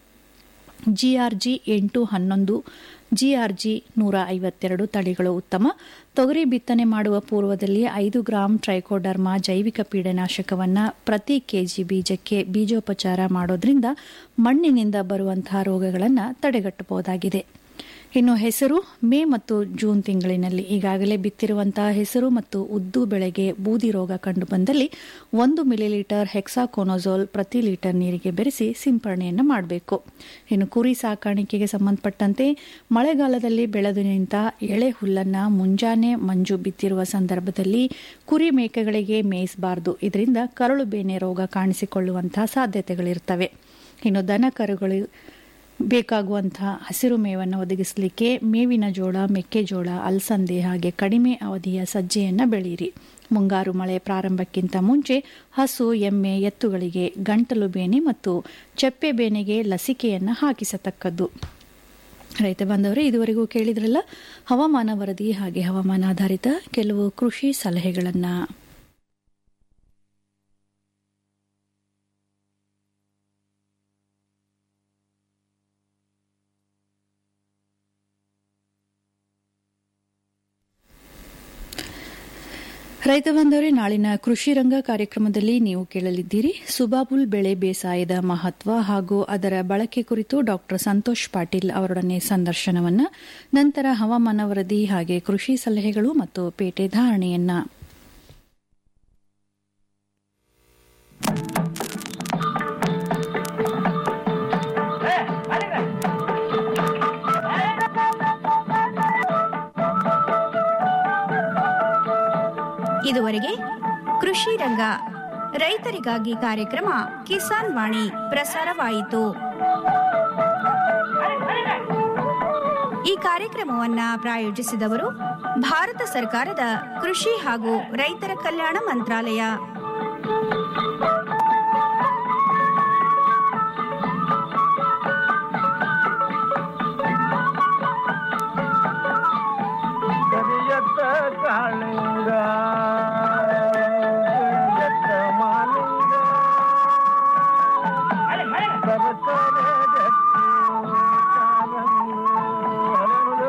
ಜಿಆರ್ಜಿ ಎಂಟು ಹನ್ನೊಂದು ಜಿಆರ್ಜಿ ನೂರ ಐವತ್ತೆರಡು ತಳಿಗಳು ಉತ್ತಮ ತೊಗರಿ ಬಿತ್ತನೆ ಮಾಡುವ ಪೂರ್ವದಲ್ಲಿ ಐದು ಗ್ರಾಂ ಟ್ರೈಕೋಡರ್ಮಾ ಜೈವಿಕ ಪೀಡನಾಶಕವನ್ನು ಪ್ರತಿ ಕೆಜಿ ಬೀಜಕ್ಕೆ ಬೀಜೋಪಚಾರ ಮಾಡೋದ್ರಿಂದ ಮಣ್ಣಿನಿಂದ ಬರುವಂತಹ ರೋಗಗಳನ್ನು ತಡೆಗಟ್ಟಬಹುದಾಗಿದೆ ಇನ್ನು ಹೆಸರು ಮೇ ಮತ್ತು ಜೂನ್ ತಿಂಗಳಿನಲ್ಲಿ ಈಗಾಗಲೇ ಬಿತ್ತಿರುವಂತಹ ಹೆಸರು ಮತ್ತು ಉದ್ದು ಬೆಳೆಗೆ ಬೂದಿ ರೋಗ ಕಂಡುಬಂದಲ್ಲಿ ಒಂದು ಮಿಲಿಲೀಟರ್ ಹೆಕ್ಸಾಕೋನೋಜೋಲ್ ಪ್ರತಿ ಲೀಟರ್ ನೀರಿಗೆ ಬೆರೆಸಿ ಸಿಂಪರಣೆಯನ್ನು ಮಾಡಬೇಕು ಇನ್ನು ಕುರಿ ಸಾಕಾಣಿಕೆಗೆ ಸಂಬಂಧಪಟ್ಟಂತೆ ಮಳೆಗಾಲದಲ್ಲಿ ಬೆಳೆದು ನಿಂತ ಎಳೆ ಹುಲ್ಲನ್ನು ಮುಂಜಾನೆ ಮಂಜು ಬಿತ್ತಿರುವ ಸಂದರ್ಭದಲ್ಲಿ ಕುರಿ ಮೇಕೆಗಳಿಗೆ ಮೇಯಿಸಬಾರದು ಇದರಿಂದ ಕರಳು ಬೇನೆ ರೋಗ ಕಾಣಿಸಿಕೊಳ್ಳುವಂತಹ ಸಾಧ್ಯತೆಗಳಿರ್ತವೆ ಇನ್ನು ದನ ಕರುಗಳು ಬೇಕಾಗುವಂತಹ ಹಸಿರು ಮೇವನ್ನು ಒದಗಿಸಲಿಕ್ಕೆ ಮೇವಿನ ಜೋಳ ಮೆಕ್ಕೆಜೋಳ ಅಲಸಂದೆ ಹಾಗೆ ಕಡಿಮೆ ಅವಧಿಯ ಸಜ್ಜೆಯನ್ನು ಬೆಳೆಯಿರಿ ಮುಂಗಾರು ಮಳೆ ಪ್ರಾರಂಭಕ್ಕಿಂತ ಮುಂಚೆ ಹಸು ಎಮ್ಮೆ ಎತ್ತುಗಳಿಗೆ ಗಂಟಲು ಬೇನೆ ಮತ್ತು ಚಪ್ಪೆ ಬೇನೆಗೆ ಲಸಿಕೆಯನ್ನು ಹಾಕಿಸತಕ್ಕದ್ದು ರೈತ ಬಾಂಧವರೇ ಇದುವರೆಗೂ ಕೇಳಿದ್ರಲ್ಲ ಹವಾಮಾನ ವರದಿ ಹಾಗೆ ಹವಾಮಾನ ಆಧಾರಿತ ಕೆಲವು ಕೃಷಿ ಸಲಹೆಗಳನ್ನು ರೈತ ಬಾಂಧವರೇ ನಾಳಿನ ಕೃಷಿ ರಂಗ ಕಾರ್ಯಕ್ರಮದಲ್ಲಿ ನೀವು ಕೇಳಲಿದ್ದೀರಿ ಸುಬಾಬುಲ್ ಬೆಳೆ ಬೇಸಾಯದ ಮಹತ್ವ ಹಾಗೂ ಅದರ ಬಳಕೆ ಕುರಿತು ಡಾ ಸಂತೋಷ್ ಪಾಟೀಲ್ ಅವರೊಡನೆ ಸಂದರ್ಶನವನ್ನ ನಂತರ ಹವಾಮಾನ ವರದಿ ಹಾಗೆ ಕೃಷಿ ಸಲಹೆಗಳು ಮತ್ತು ಪೇಟೆ ಧಾರಣೆಯನ್ನ ಇದುವರೆಗೆ ಕೃಷಿ ರಂಗ ರೈತರಿಗಾಗಿ ಕಾರ್ಯಕ್ರಮ ಕಿಸಾನ್ ವಾಣಿ ಪ್ರಸಾರವಾಯಿತು ಈ ಕಾರ್ಯಕ್ರಮವನ್ನ ಪ್ರಾಯೋಜಿಸಿದವರು ಭಾರತ ಸರ್ಕಾರದ ಕೃಷಿ ಹಾಗೂ ರೈತರ ಕಲ್ಯಾಣ ಮಂತ್ರಾಲಯ ಕರಿಯತ್ತ ಕಾಳಿಂಗ ಕರಿಯತ್ತ ಮಾಲಿಂಗ ಸರಸರ ಗಟ್ಟಿ ಕಾಲಂದು ಹರಳು.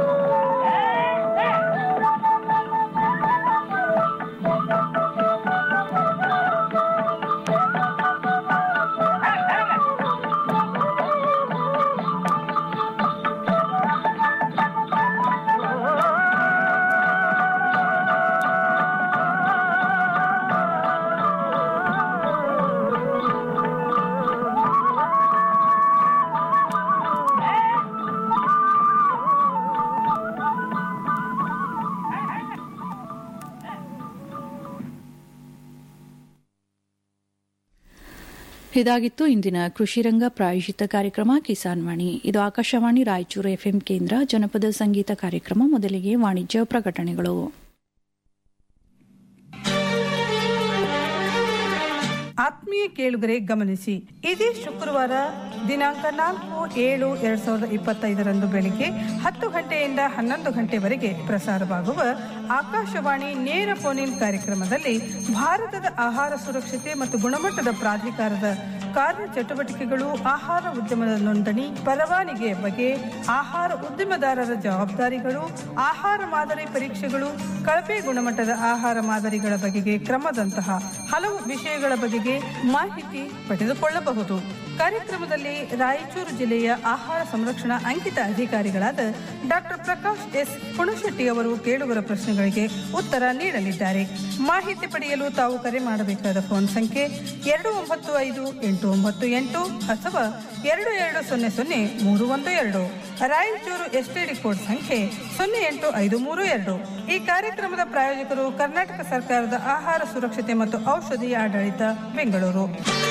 ಇದಾಗಿತ್ತು ಇಂದಿನ ಕೃಷಿರಂಗ ಪ್ರಾಯೋಜಿತ ಕಾರ್ಯಕ್ರಮ ಕಿಸಾನ್ ವಾಣಿ ಇದು ಆಕಾಶವಾಣಿ ರಾಯಚೂರು ಎಫ್ಎಂ ಕೇಂದ್ರ ಜನಪದ ಸಂಗೀತ ಕಾರ್ಯಕ್ರಮ ಮೊದಲಿಗೆ ವಾಣಿಜ್ಯ ಪ್ರಕಟಣೆಗಳು ಆತ್ಮೀಯ ಕೇಳುಗರೆ ಗಮನಿಸಿ ಇದೇ ಶುಕ್ರವಾರ ದಿನಾಂಕ ನಾಲ್ಕು ಏಳು ಎರಡ್ ಸಾವಿರದ ಇಪ್ಪತ್ತೈದರಂದು ಬೆಳಿಗ್ಗೆ ಹತ್ತು ಗಂಟೆಯಿಂದ ಹನ್ನೊಂದು ಗಂಟೆವರೆಗೆ ಪ್ರಸಾರವಾಗುವ ಆಕಾಶವಾಣಿ ನೇರ ಫೋನ್ ಇನ್ ಕಾರ್ಯಕ್ರಮದಲ್ಲಿ ಭಾರತದ ಆಹಾರ ಸುರಕ್ಷತೆ ಮತ್ತು ಗುಣಮಟ್ಟದ ಪ್ರಾಧಿಕಾರದ ಕಾರ್ಯ ಚಟುವಟಿಕೆಗಳು ಆಹಾರ ಉದ್ಯಮದ ನೋಂದಣಿ ಪರವಾನಗಿಯ ಬಗ್ಗೆ ಆಹಾರ ಉದ್ಯಮದಾರರ ಜವಾಬ್ದಾರಿಗಳು ಆಹಾರ ಮಾದರಿ ಪರೀಕ್ಷೆಗಳು ಕಳಪೆ ಗುಣಮಟ್ಟದ ಆಹಾರ ಮಾದರಿಗಳ ಬಗೆಗೆ ಕ್ರಮದಂತಹ ಹಲವು ವಿಷಯಗಳ ಬಗೆಗೆ ಮಾಹಿತಿ ಪಡೆದುಕೊಳ್ಳಬಹುದು ಕಾರ್ಯಕ್ರಮದಲ್ಲಿ ರಾಯಚೂರು ಜಿಲ್ಲೆಯ ಆಹಾರ ಸಂರಕ್ಷಣಾ ಅಂಕಿತ ಅಧಿಕಾರಿಗಳಾದ ಡಾಕ್ಟರ್ ಪ್ರಕಾಶ್ ಎಸ್ ಹುಣಶೆಟ್ಟಿ ಅವರು ಕೇಳುಗರ ಪ್ರಶ್ನೆಗಳಿಗೆ ಉತ್ತರ ನೀಡಲಿದ್ದಾರೆ ಮಾಹಿತಿ ಪಡೆಯಲು ತಾವು ಕರೆ ಮಾಡಬೇಕಾದ ಫೋನ್ ಸಂಖ್ಯೆ ಎರಡು ಒಂಬತ್ತು ಐದು ಎಂಟು ಒಂಬತ್ತು ಎಂಟು ಅಥವಾ ಎರಡು ಎರಡು ಸೊನ್ನೆ ಸೊನ್ನೆ ಮೂರು ಒಂದು ಎರಡು ರಾಯಚೂರು ಎಸ್ಟಿಡಿ ಕೋಡ್ ಸಂಖ್ಯೆ ಸೊನ್ನೆ ಎಂಟು ಐದು ಮೂರು ಎರಡು ಈ ಕಾರ್ಯಕ್ರಮದ ಪ್ರಾಯೋಜಕರು ಕರ್ನಾಟಕ ಸರ್ಕಾರದ ಆಹಾರ ಸುರಕ್ಷತೆ ಮತ್ತು ಔಷಧಿ ಆಡಳಿತ ಬೆಂಗಳೂರು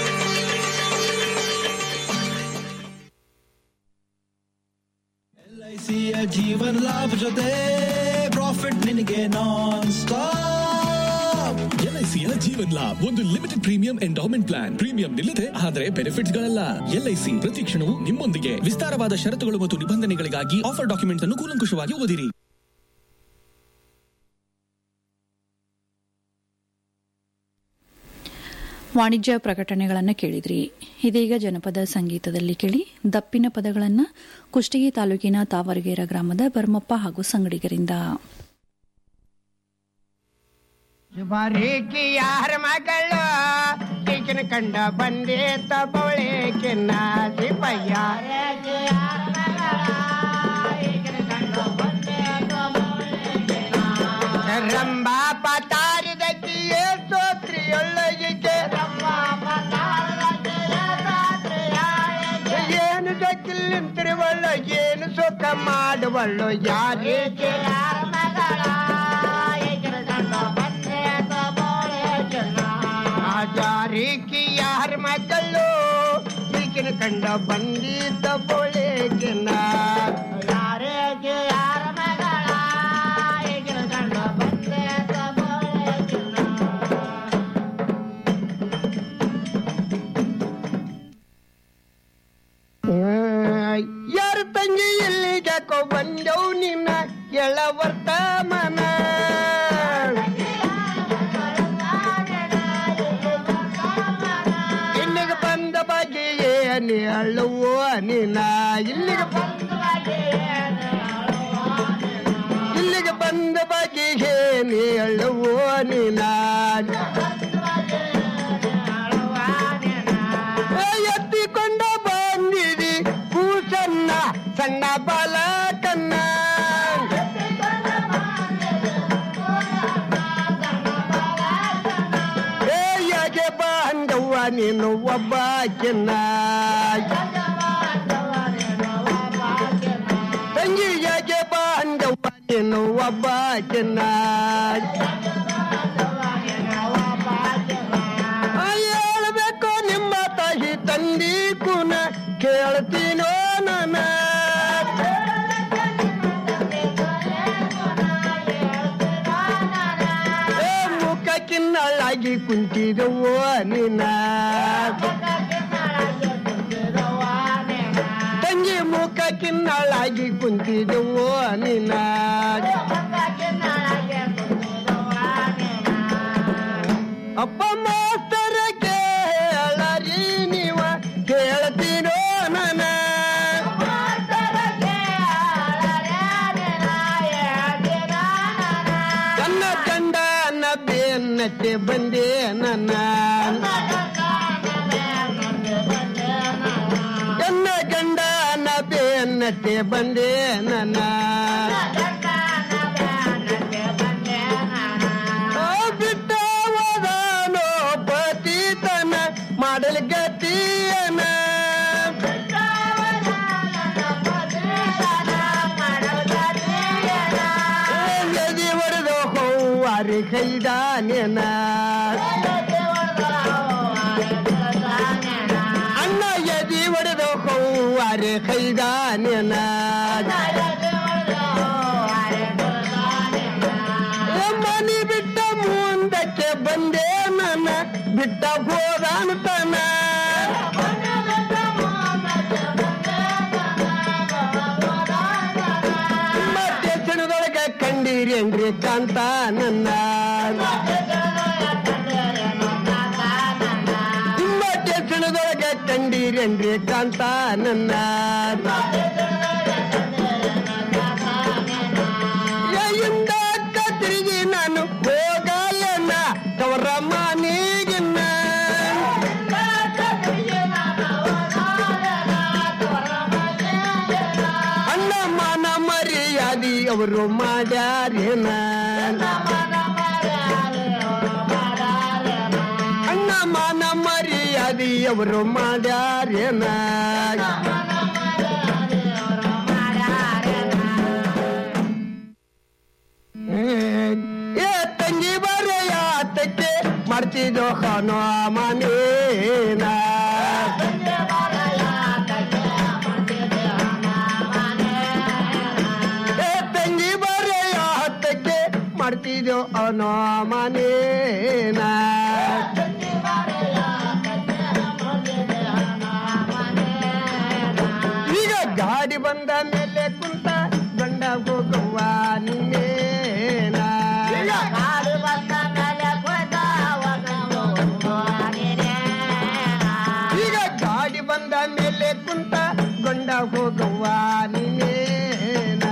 ಎಲ್ಐಸಿಯ ಜೀವನ ಲಾಭ ಜೊತೆ ಪ್ರಾಫಿಟ್ ನಿನಗೆ ನಾನ್ ಸ್ಟಾಪ್ ಎಲ್ಐಸಿಯ ಜೀವನ್ ಲಾಭ್ ಒಂದು limited premium endowment plan premium ನಿಲ್ಲದೆ ಆದರೆ ಬೆನಿಫಿಟ್ಸ್ ಗಳಲ್ಲ ಎಲ್ಐಸಿ ಪ್ರತಿ ಕ್ಷಣವೂ ನಿಮ್ಮೊಂದಿಗೆ ವಿಸ್ತಾರವಾದ ಷರತ್ತುಗಳು ಮತ್ತು ನಿಬಂಧನೆಗಳಿಗಾಗಿ ಆಫರ್ ಡಾಕ್ಯುಮೆಂಟ್ಸ್ ಅನ್ನು ಕೂಲಂಕುಷವಾಗಿ ಓದಿರಿ ವಾಣಿಜ್ಯ ಪ್ರಕಟಣೆಗಳನ್ನು ಕೇಳಿದ್ರಿ ಇದೀಗ ಜನಪದ ಸಂಗೀತದಲ್ಲಿ ಕೇಳಿ ದಪ್ಪಿನ ಪದಗಳನ್ನು ಕುಷ್ಟಗಿ ತಾಲೂಕಿನ ತಾವರಗೇರ ಗ್ರಾಮದ ಭರ್ಮಪ್ಪ ಹಾಗೂ ಸಂಗಡಿಗರಿಂದ ಶುಭಾರೇಖಿ ಯಾರ ಮಗಳು ಈಗಿನ ಕಂಡ ಬಂದೆ ತಬೋಳೆ ಕೆನ್ನ ಸಿಪಯ್ಯ ರಂಬಾ ಪತಾರಿದಕ್ಕೆ ಸೋತ್ರಿಯೊಳಗಿಗೆ ಏನು ದಕ್ಕಿಲ್ಲಿಂತಿರುವಳ್ಳು ಏನು ಸುಖ ಮಾಡುವಳ್ಳು ಯಾರೇಕೆ ಆಚಾರಿಕಿ ಯಾರ ಮಕ್ಕಳು ಈಗಿನ ಕಂಡ ಬಂದಿದ್ದ ಬೋಳೆಗಿನ ಯಾರೇಗೆ ಯಾರ ಮಗಳ ಈಗಿನ ಕಂಡ ಬಂದಿದ್ದ ಯಾರ ತಂಗಿ ಎಲ್ಲಿ ಯಾಕೋ ಬಂದವು ನಿನ್ನ ಎಳ ವರ್ತಮಾನ ಇಲ್ಲಿಗೆ ಬಂದ ಬಗ್ಗೆ ಏನಿ ಅಳ್ಳುವೋ ನಿನ್ನ ಇಲ್ಲಿಗೆ ಇಲ್ಲಿಗೆ ಬಂದ ಬಗ್ಗೆ ಏನಿ ಅಳ್ಳುವೋ ನಿನ್ನ ಎತ್ತಿಕೊಂಡ ಬಂದಿರಿ ಕೂಸನ್ನ ಸಣ್ಣ ಬಾಲಕನ್ನ ಏಯಗೆ ಬಾಂಧವ್ವ ನೀನು ಒಬ್ಬ ಚಿನ್ನ ತಂಗಿಯಗೆ ಬಾಂಧವ್ವ ನೀನು ಒಬ್ಬ ಚಿನ್ನ ಹೇಳ್ಬೇಕು ನಿಮ್ಮ ತಾಯಿ ತಂದಿ ಕುನ ಕೇಳ್ತೀನೋ ನನ್ನ ಏ ಮುಖ ಕಿನ್ನಳಾಗಿ ಕುಂತಿದವೋ ನಿನ್ನ ತಂಗಿ ಮುಖ ಕಿನ್ನಳಾಗಿ ಕುಂತಿದವೋ ನಿನ್ನ ಅಪ್ಪ ಮಾಸ್ತರ ಕೇಳರಿ ನೀವ ಕೇಳ್ತೀನೋ ನನ್ನ ಕನ್ನ ಕಂಡ ಬೆನ್ನತ್ತೆ ಬಂದೆ ನನ್ನ ಕನ್ನ ಗಂಡ ಬೆನ್ನತ್ತೆ ಬಂದೆ ನನ್ನ ಆ ಬಿಟ್ಟ ಹೋದನೋ ಪತಿತನ ಮಾಡಲ್ ಗತಿಯನ ಎದಿ ಹೊಡೆದು ಹೂವಾರಿ ಕೈದಾನೆನ ಅಣ್ಣ ಎದಿ ಹೊಡೆದು ಹೂವಾರಿ ಕೈದಾನೆನ ಮನಿ ಬಿಟ್ಟ ಮುಂದಕ್ಕೆ ಬ ಒಂದೇ ನನ್ನ ಬಿಟ್ಟ ಹೋದಾನ್ತಾನ ಮತ್ತೆ ಕ್ಷಣದೊಳಗೆ ಕಂಡೀರೇನ್ರಿ ಕಾಂತ ನನ್ನ ಮತ್ತೆ ಕ್ಷಣದೊಳಗೆ ಕಂಡೀರೇನ್ರಿ ಕಾಂತ ನನ್ನ ಎಯಿಂದ ಕತ್ರಿಗೆ ನಾನು ಹೋಗಲ್ಲನ ತವರ ಮನೆಗಿನ್ನ ಅಣ್ಣ ಮಾನ ಮರ್ಯಾದಿ ಅವರು ಮಾಡ್ಯಾರೇನ ಅಣ್ಣ ಮಾನ ಮರ್ಯಾದಿ ಅವರು ಮಾಡ್ಯಾರೇನ ಏ ತಂಗಿ ಬರೆಯ ತಕ್ಕೆ ಮಾಡ್ತಿದ್ದೋ ಖಾನೋ ಮನೇನ ಏ ತಂಗಿ ಬರೆಯ ಹತ್ತಕ್ಕೆ ಮಾಡ್ತಿದ್ದೋ ಅವನೋ ಮನೇನ ಈಗ ಗಾಡಿ ಬಂದ ಮೇಲೆ ಕುಂತ ಗಂಡ ಹೋಗುವ ನಿನ್ನೇನ ಈಗ ಗಾಡಿ ಬಂದ ಮೇಲೆ ಕುಂತ ಗಂಡ ಹೋಗುವ ನಿನ್ನೇನ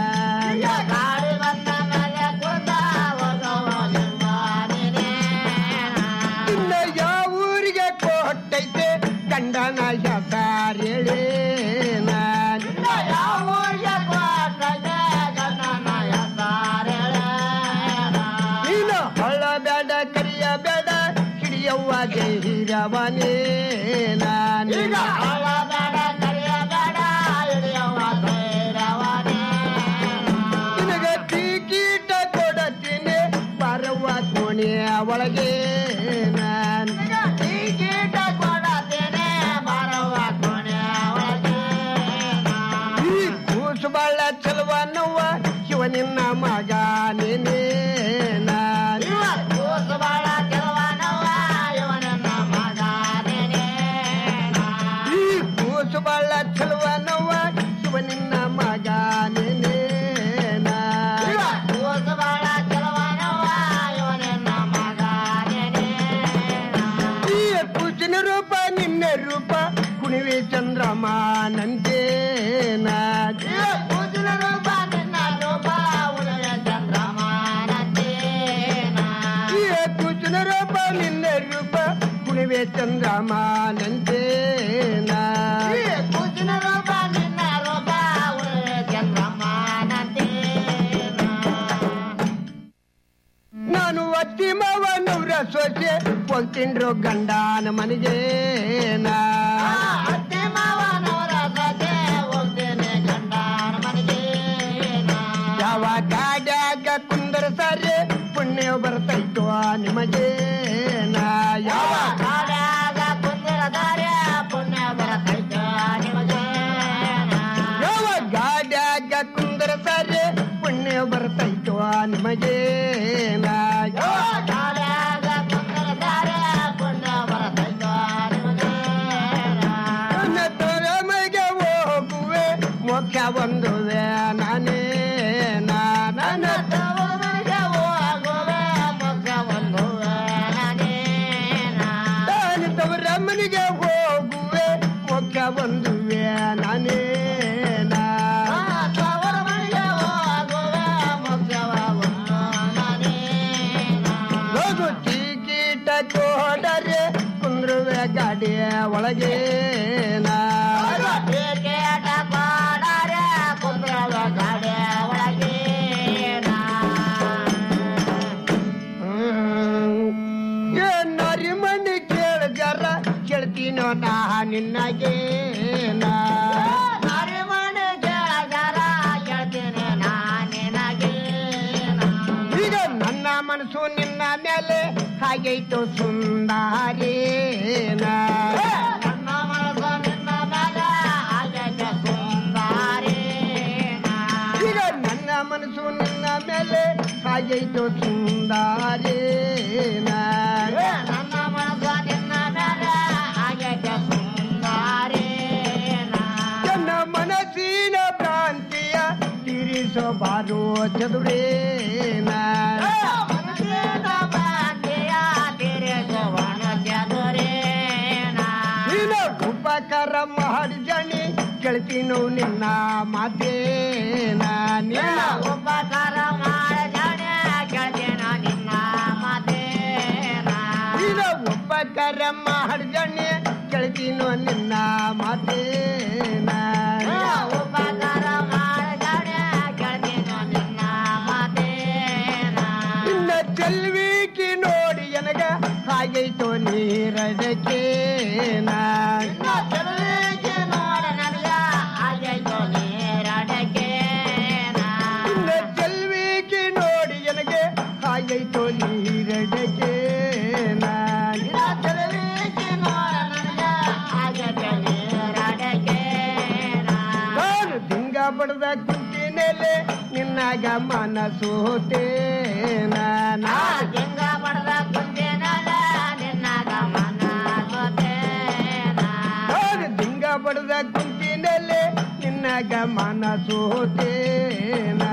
ಇನ್ನ ಯಾವ ಊರಿಗೆ ಕೊಟ್ಟೈತೆ ಗಂಡನ ಹೆಸರೇಳೇನ ಯಾವ ಊರಿಗೆ ನೀನು ಹಳ್ಳ ಬೇಡ ಕರಿಯ ಬೇಡ ಹಿಡಿಯವ್ವ ಜೈರವನೇನ ನಿನಗ ಟಿಕೀಟ ಕೊಡತೀನಿ ಬರುವ ಕೋಣೆಯ ಒಳಗೆ ನಾನ್ ಟಿಕೀಟ ಕೊಡತೀನಿ ಬರುವ ಈ ಕೂಸು ಬಾಳ ಚಲುವ ನೋವ ಶಿವ ನಿನ್ನ ಮಗ ನೀನೇ ನಾನ್ ಕೂಸು ಬಾಳ ಚಲುವ ನೋವ ಶಿವ ನಿನ್ನ ಮಗ ಈ ಕೂಸು ಬಾಳ ಚಲುವ ನೋವ ಶಿವ ನಿನ್ನ ಮಗ ನೀನೇ ನಾನ್ ಕೂಸು ಬಾಳ ಚಲುವ ನೋವ ಶಿವ ನಿನ್ನ ಮಗ ಈ ಕೂಸಿನ ರೂಪ ನಿನ್ನ ರೂಪ ಕುಣಿವೆ ಚಂದ್ರಮ ನಂತೆ ಕೂಸಿನ ರೂಪ ನಿನ್ನ ರೂಪ ಉಣಿವೆ ಚಂದ್ರಮ ಈ ಕೂಸಿನ ರೂಪ ನಿನ್ನ ರೂಪ ಕುಣಿವೆ ಚಂದ್ರಮ ನಂತೆ ಕೂಸಿನ ರೂಪ ನಿನ್ನ ರೂಪ ಉಣಿವೆ ಚಂದ್ರಮ ನಾನು ಅತ್ತಿ ಮಾವ ನೂರ ಸೊಸೆ ಹೋಗ್ತೀನ್ರು ಗಂಡನ ಮನೆಗೆ ನಾ ಅತ್ತಿ ಮಾವ ನೂರ ಸೊಸೆ ಹೋಗ್ತೇನೆ ಗಂಡನ ಮನೆಗೆ ಯಾವ ಗಾಡ್ಯಾಗ ಕುಂದರ ಸರಿ ಪುಣ್ಯ ಬರ್ತೈತೋ ನಿಮಗೆ ನಾ ಯಾವ ಗಾಡ್ಯಾಗ ಕುಂದರ ದಾರ್ಯ ಪುಣ್ಯ ಬರ್ತೈತೋ ನಿಮಗೆ ಯಾವ ಗಾಡ್ಯಾಗ ಕುಂದರ ಸರಿ ಪುಣ್ಯ ಬರ್ತೈತೋ ನಿಮಗೆ ನಾ ಯಾವ ಗಾಡ್ಯಾಗ ಕುಂದರ ದಾರ್ಯ ಪುಣ್ಯ ಬರ್ತೈತೋ ನಿಮಗೆ ನನ್ನ ತೊರಮಗೆ ಹೋಗುವೆ ಮೋಕ್ಷ ಒಂದುವೆ ನಾನೇ ನಾ ನನ್ನ ತೊರಮಗೆ ಹೋಗುವೆ ಮೋಕ್ಷ ಒಂದುವೆ ನಾನೇ ನಾನು ತವರಮ್ಮನಿಗೆ ಹೋಗುವೆ ಮೋಕ್ಷ ಒಂದುವೆ ನಾನೇ ನಾ ತವರಮ್ಮನಿಗೆ ಹೋಗುವೆ ಮೋಕ್ಷವ ನಾನೇ ಹೋಗು ಟಿಕೀಟ ಕೊಡರೆ ಕುಂದ್ರುವೆ ಗಾಡಿಯ ಒಳಗೆ ನಾ ಟಿಕೀಟ ಕೊಡರೆ ಕುಂದ್ರುವೆ ಗಾಡಿಯ ಒಳಗೆ ಏನಾರಿ ಮನೆ ಕೇಳಿದಾರ ಕೇಳ್ತೀನೋ ನಾ ನಿನ್ನಗೆ ನಾ ನಾರಿ ಮನೆ ಕೇಳಿದಾರ ಕೇಳ್ತೀನಿ ನಾ ನಿನಗೆ ಈಗ ನನ್ನ ಮನಸ್ಸು ನಿನ್ನ ಮೇಲೆ ಹಾಗೈತು ಸುಂದಾರಿ ನನ್ನ ಮನಸ್ಸು ನಿನ್ನ ಮೇಲೆ ಹಾಗೈತು ಸುಂದಾರಿ ಈಗ ನನ್ನ ಮನಸ್ಸು ನಿನ್ನ ಮೇಲೆ ಹಾಗೈತು ಸುಂದಾರಿ ಚದುರೇನ ನೀನು ಉಪಕಾರ ಮಾಡಿ ಜಣಿ ಕೇಳ್ತೀನು ನಿನ್ನ ಮಾತೇನ ನಿನ್ನ ಉಪಕಾರ ನೀನು ಉಪಕಾರ ಮಾಡಿ ಜಣಿ ಕೇಳ್ತೀನು ನಿನ್ನ ಮಾತೇನ ನಿನ್ನ ಚೆಲ್ವಿಕಿ ನೋಡಿ ಎನಗ ಹಾಗೈತು ನೀರಡಕೇನ ನಿನ್ನ ಚೆಲ್ವಿಕಿ ನೋಡಿ ಎನಗೆ ಹಾಗೈತು ನೀರಡಕೇನ ನಾನು ದಿಂಗ ಬಡದ ಕುಂತಿನೆಲೆ ನಿನ್ನಾಗ ಮನಸೋತೇನ ದಿಂಗ ಬಡದ ನಾನು ದಿಂಗ ಬಡದ ಕುಂತಿನೆಲೆ ನಿನ್ನಾಗ ಮನಸೋತೇನ